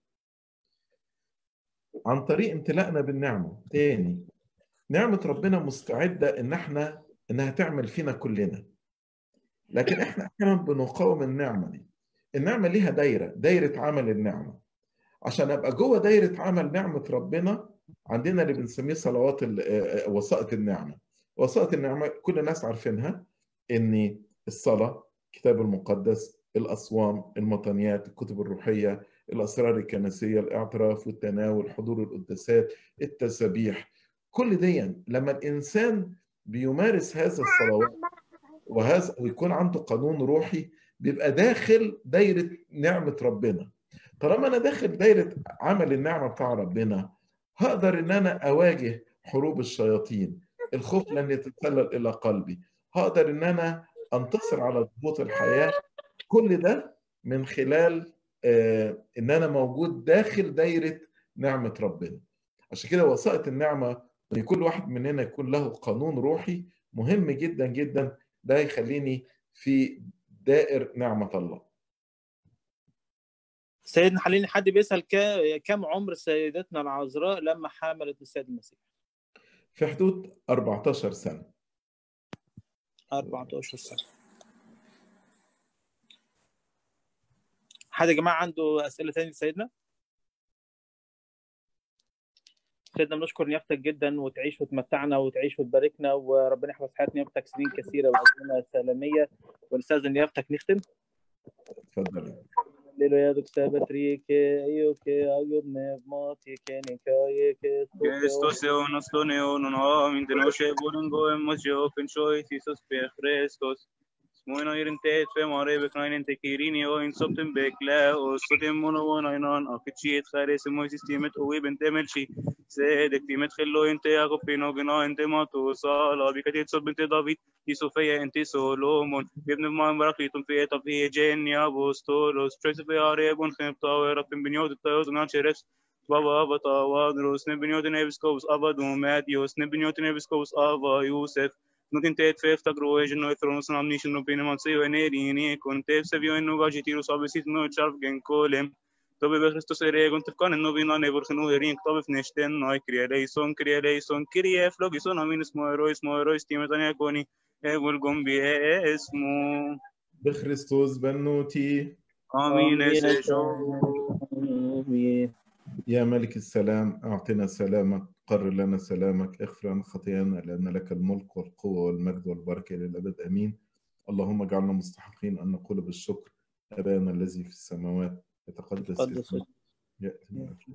عن طريق امتلاءنا بالنعمة تاني نعمة ربنا مستعدة إن احنا إنها تعمل فينا كلنا لكن احنا أحيانا بنقاوم النعمة دي النعمة ليها دايرة دايرة عمل النعمة عشان أبقى جوه دايرة عمل نعمة ربنا عندنا اللي بنسميه صلوات وسائط النعمة وسائط النعمة كل الناس عارفينها إن الصلاة الكتاب المقدس الأصوام المطنيات الكتب الروحية الأسرار الكنسية الاعتراف والتناول حضور القداسات التسابيح كل دي لما الإنسان بيمارس هذا الصلوات وهذا ويكون عنده قانون روحي بيبقى داخل دايرة نعمة ربنا طالما أنا داخل دايرة عمل النعمة بتاع ربنا هقدر إن أنا أواجه حروب الشياطين الخوف لن يتسلل إلى قلبي هقدر إن أنا أنتصر على ضغوط الحياة كل ده من خلال آه إن أنا موجود داخل دايرة نعمة ربنا عشان كده وسائط النعمة ان كل واحد مننا يكون له قانون روحي مهم جدا جدا ده يخليني في دائر نعمة الله سيدنا حليني حد بيسأل كم عمر سيدتنا العذراء لما حملت السيد المسيح في حدود 14 سنة 14 سنة حد يا جماعة عنده أسئلة تانية لسيدنا؟ سيدنا بنشكر نيافتك جدا وتعيش وتمتعنا وتعيش وتباركنا وربنا يحفظ حياه نيافتك سنين كثيره وازمنه سلاميه ونستاذن نيافتك نختم اتفضل Halleluja, du sabatrike, ayoke, ayobne, matike, nikayeke, Christos αιώνας των αιώνων, αμήν την όσε μπορούν γοέμος γεώκεν σόης Ιησούς πε Χριστός. Σμόιν οιριν τέτ φε μαρέ βεκνάινεν τε κυρίνι όιν σόπτεν μπεκλάος, σώτεν μόνο βοναϊνάν, αφιτσιέτ χαρές εμόησις τίμετ ουίμπεν τέμελσι, سيدك تيمت خلو انت يا غبينو غنا انت ما توصل بك تصب انت دافيد دي صوفيا انت سولومون ابن ما مراكليتم في طفي جين يا بوستولوس تريس في عريبون خيبتا ورب بنيود الطيوز ناتشرس بابا بطا وادروس نبنيوت نيبسكوس ابا دوماتيوس نبنيوت نيبسكوس ابا يوسف نوتين تيت فيف تقرويج نو ثرونس نامنيش نو بين مانسيو انيريني كنت سبيو انو غاجي تيرو سابسيت نو تشارف جن كولم Tobe be Christus eregon te kan no vina ne vorgen no erin tobe fnesten no krie leison krie leison krie flogison aminis mo erois mo erois timetania koni egul gombi esmu بخريستوس بنوتي امين اسشو آمين. يا ملك السلام أعطنا سلامك قرر لنا سلامك اغفر لنا خطايانا لأن لك الملك والقوة والمجد والبركة للأبد أمين اللهم اجعلنا مستحقين أن نقول بالشكر أبانا الذي في السماوات يتقدس تقدس اسمك يأتي ملكك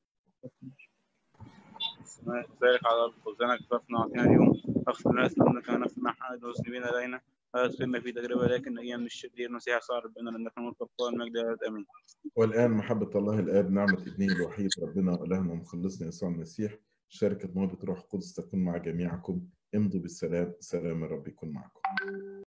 ذلك على خبزنا كفافنا اعطينا اليوم اغفر لنا ذنوبنا كما نغفر نحن عن المذنبين علينا لا تدخلنا في تجربه لكن ايام من الشرير نصيحه صار بنا لانك الملك والقوه والمجد يا رب امين والآن محبة الله الآب نعمة ابنه الوحيد ربنا وإلهنا ومخلصنا يسوع المسيح شركة موهبة روح القدس تكون مع جميعكم امضوا بالسلام سلام الرب يكون معكم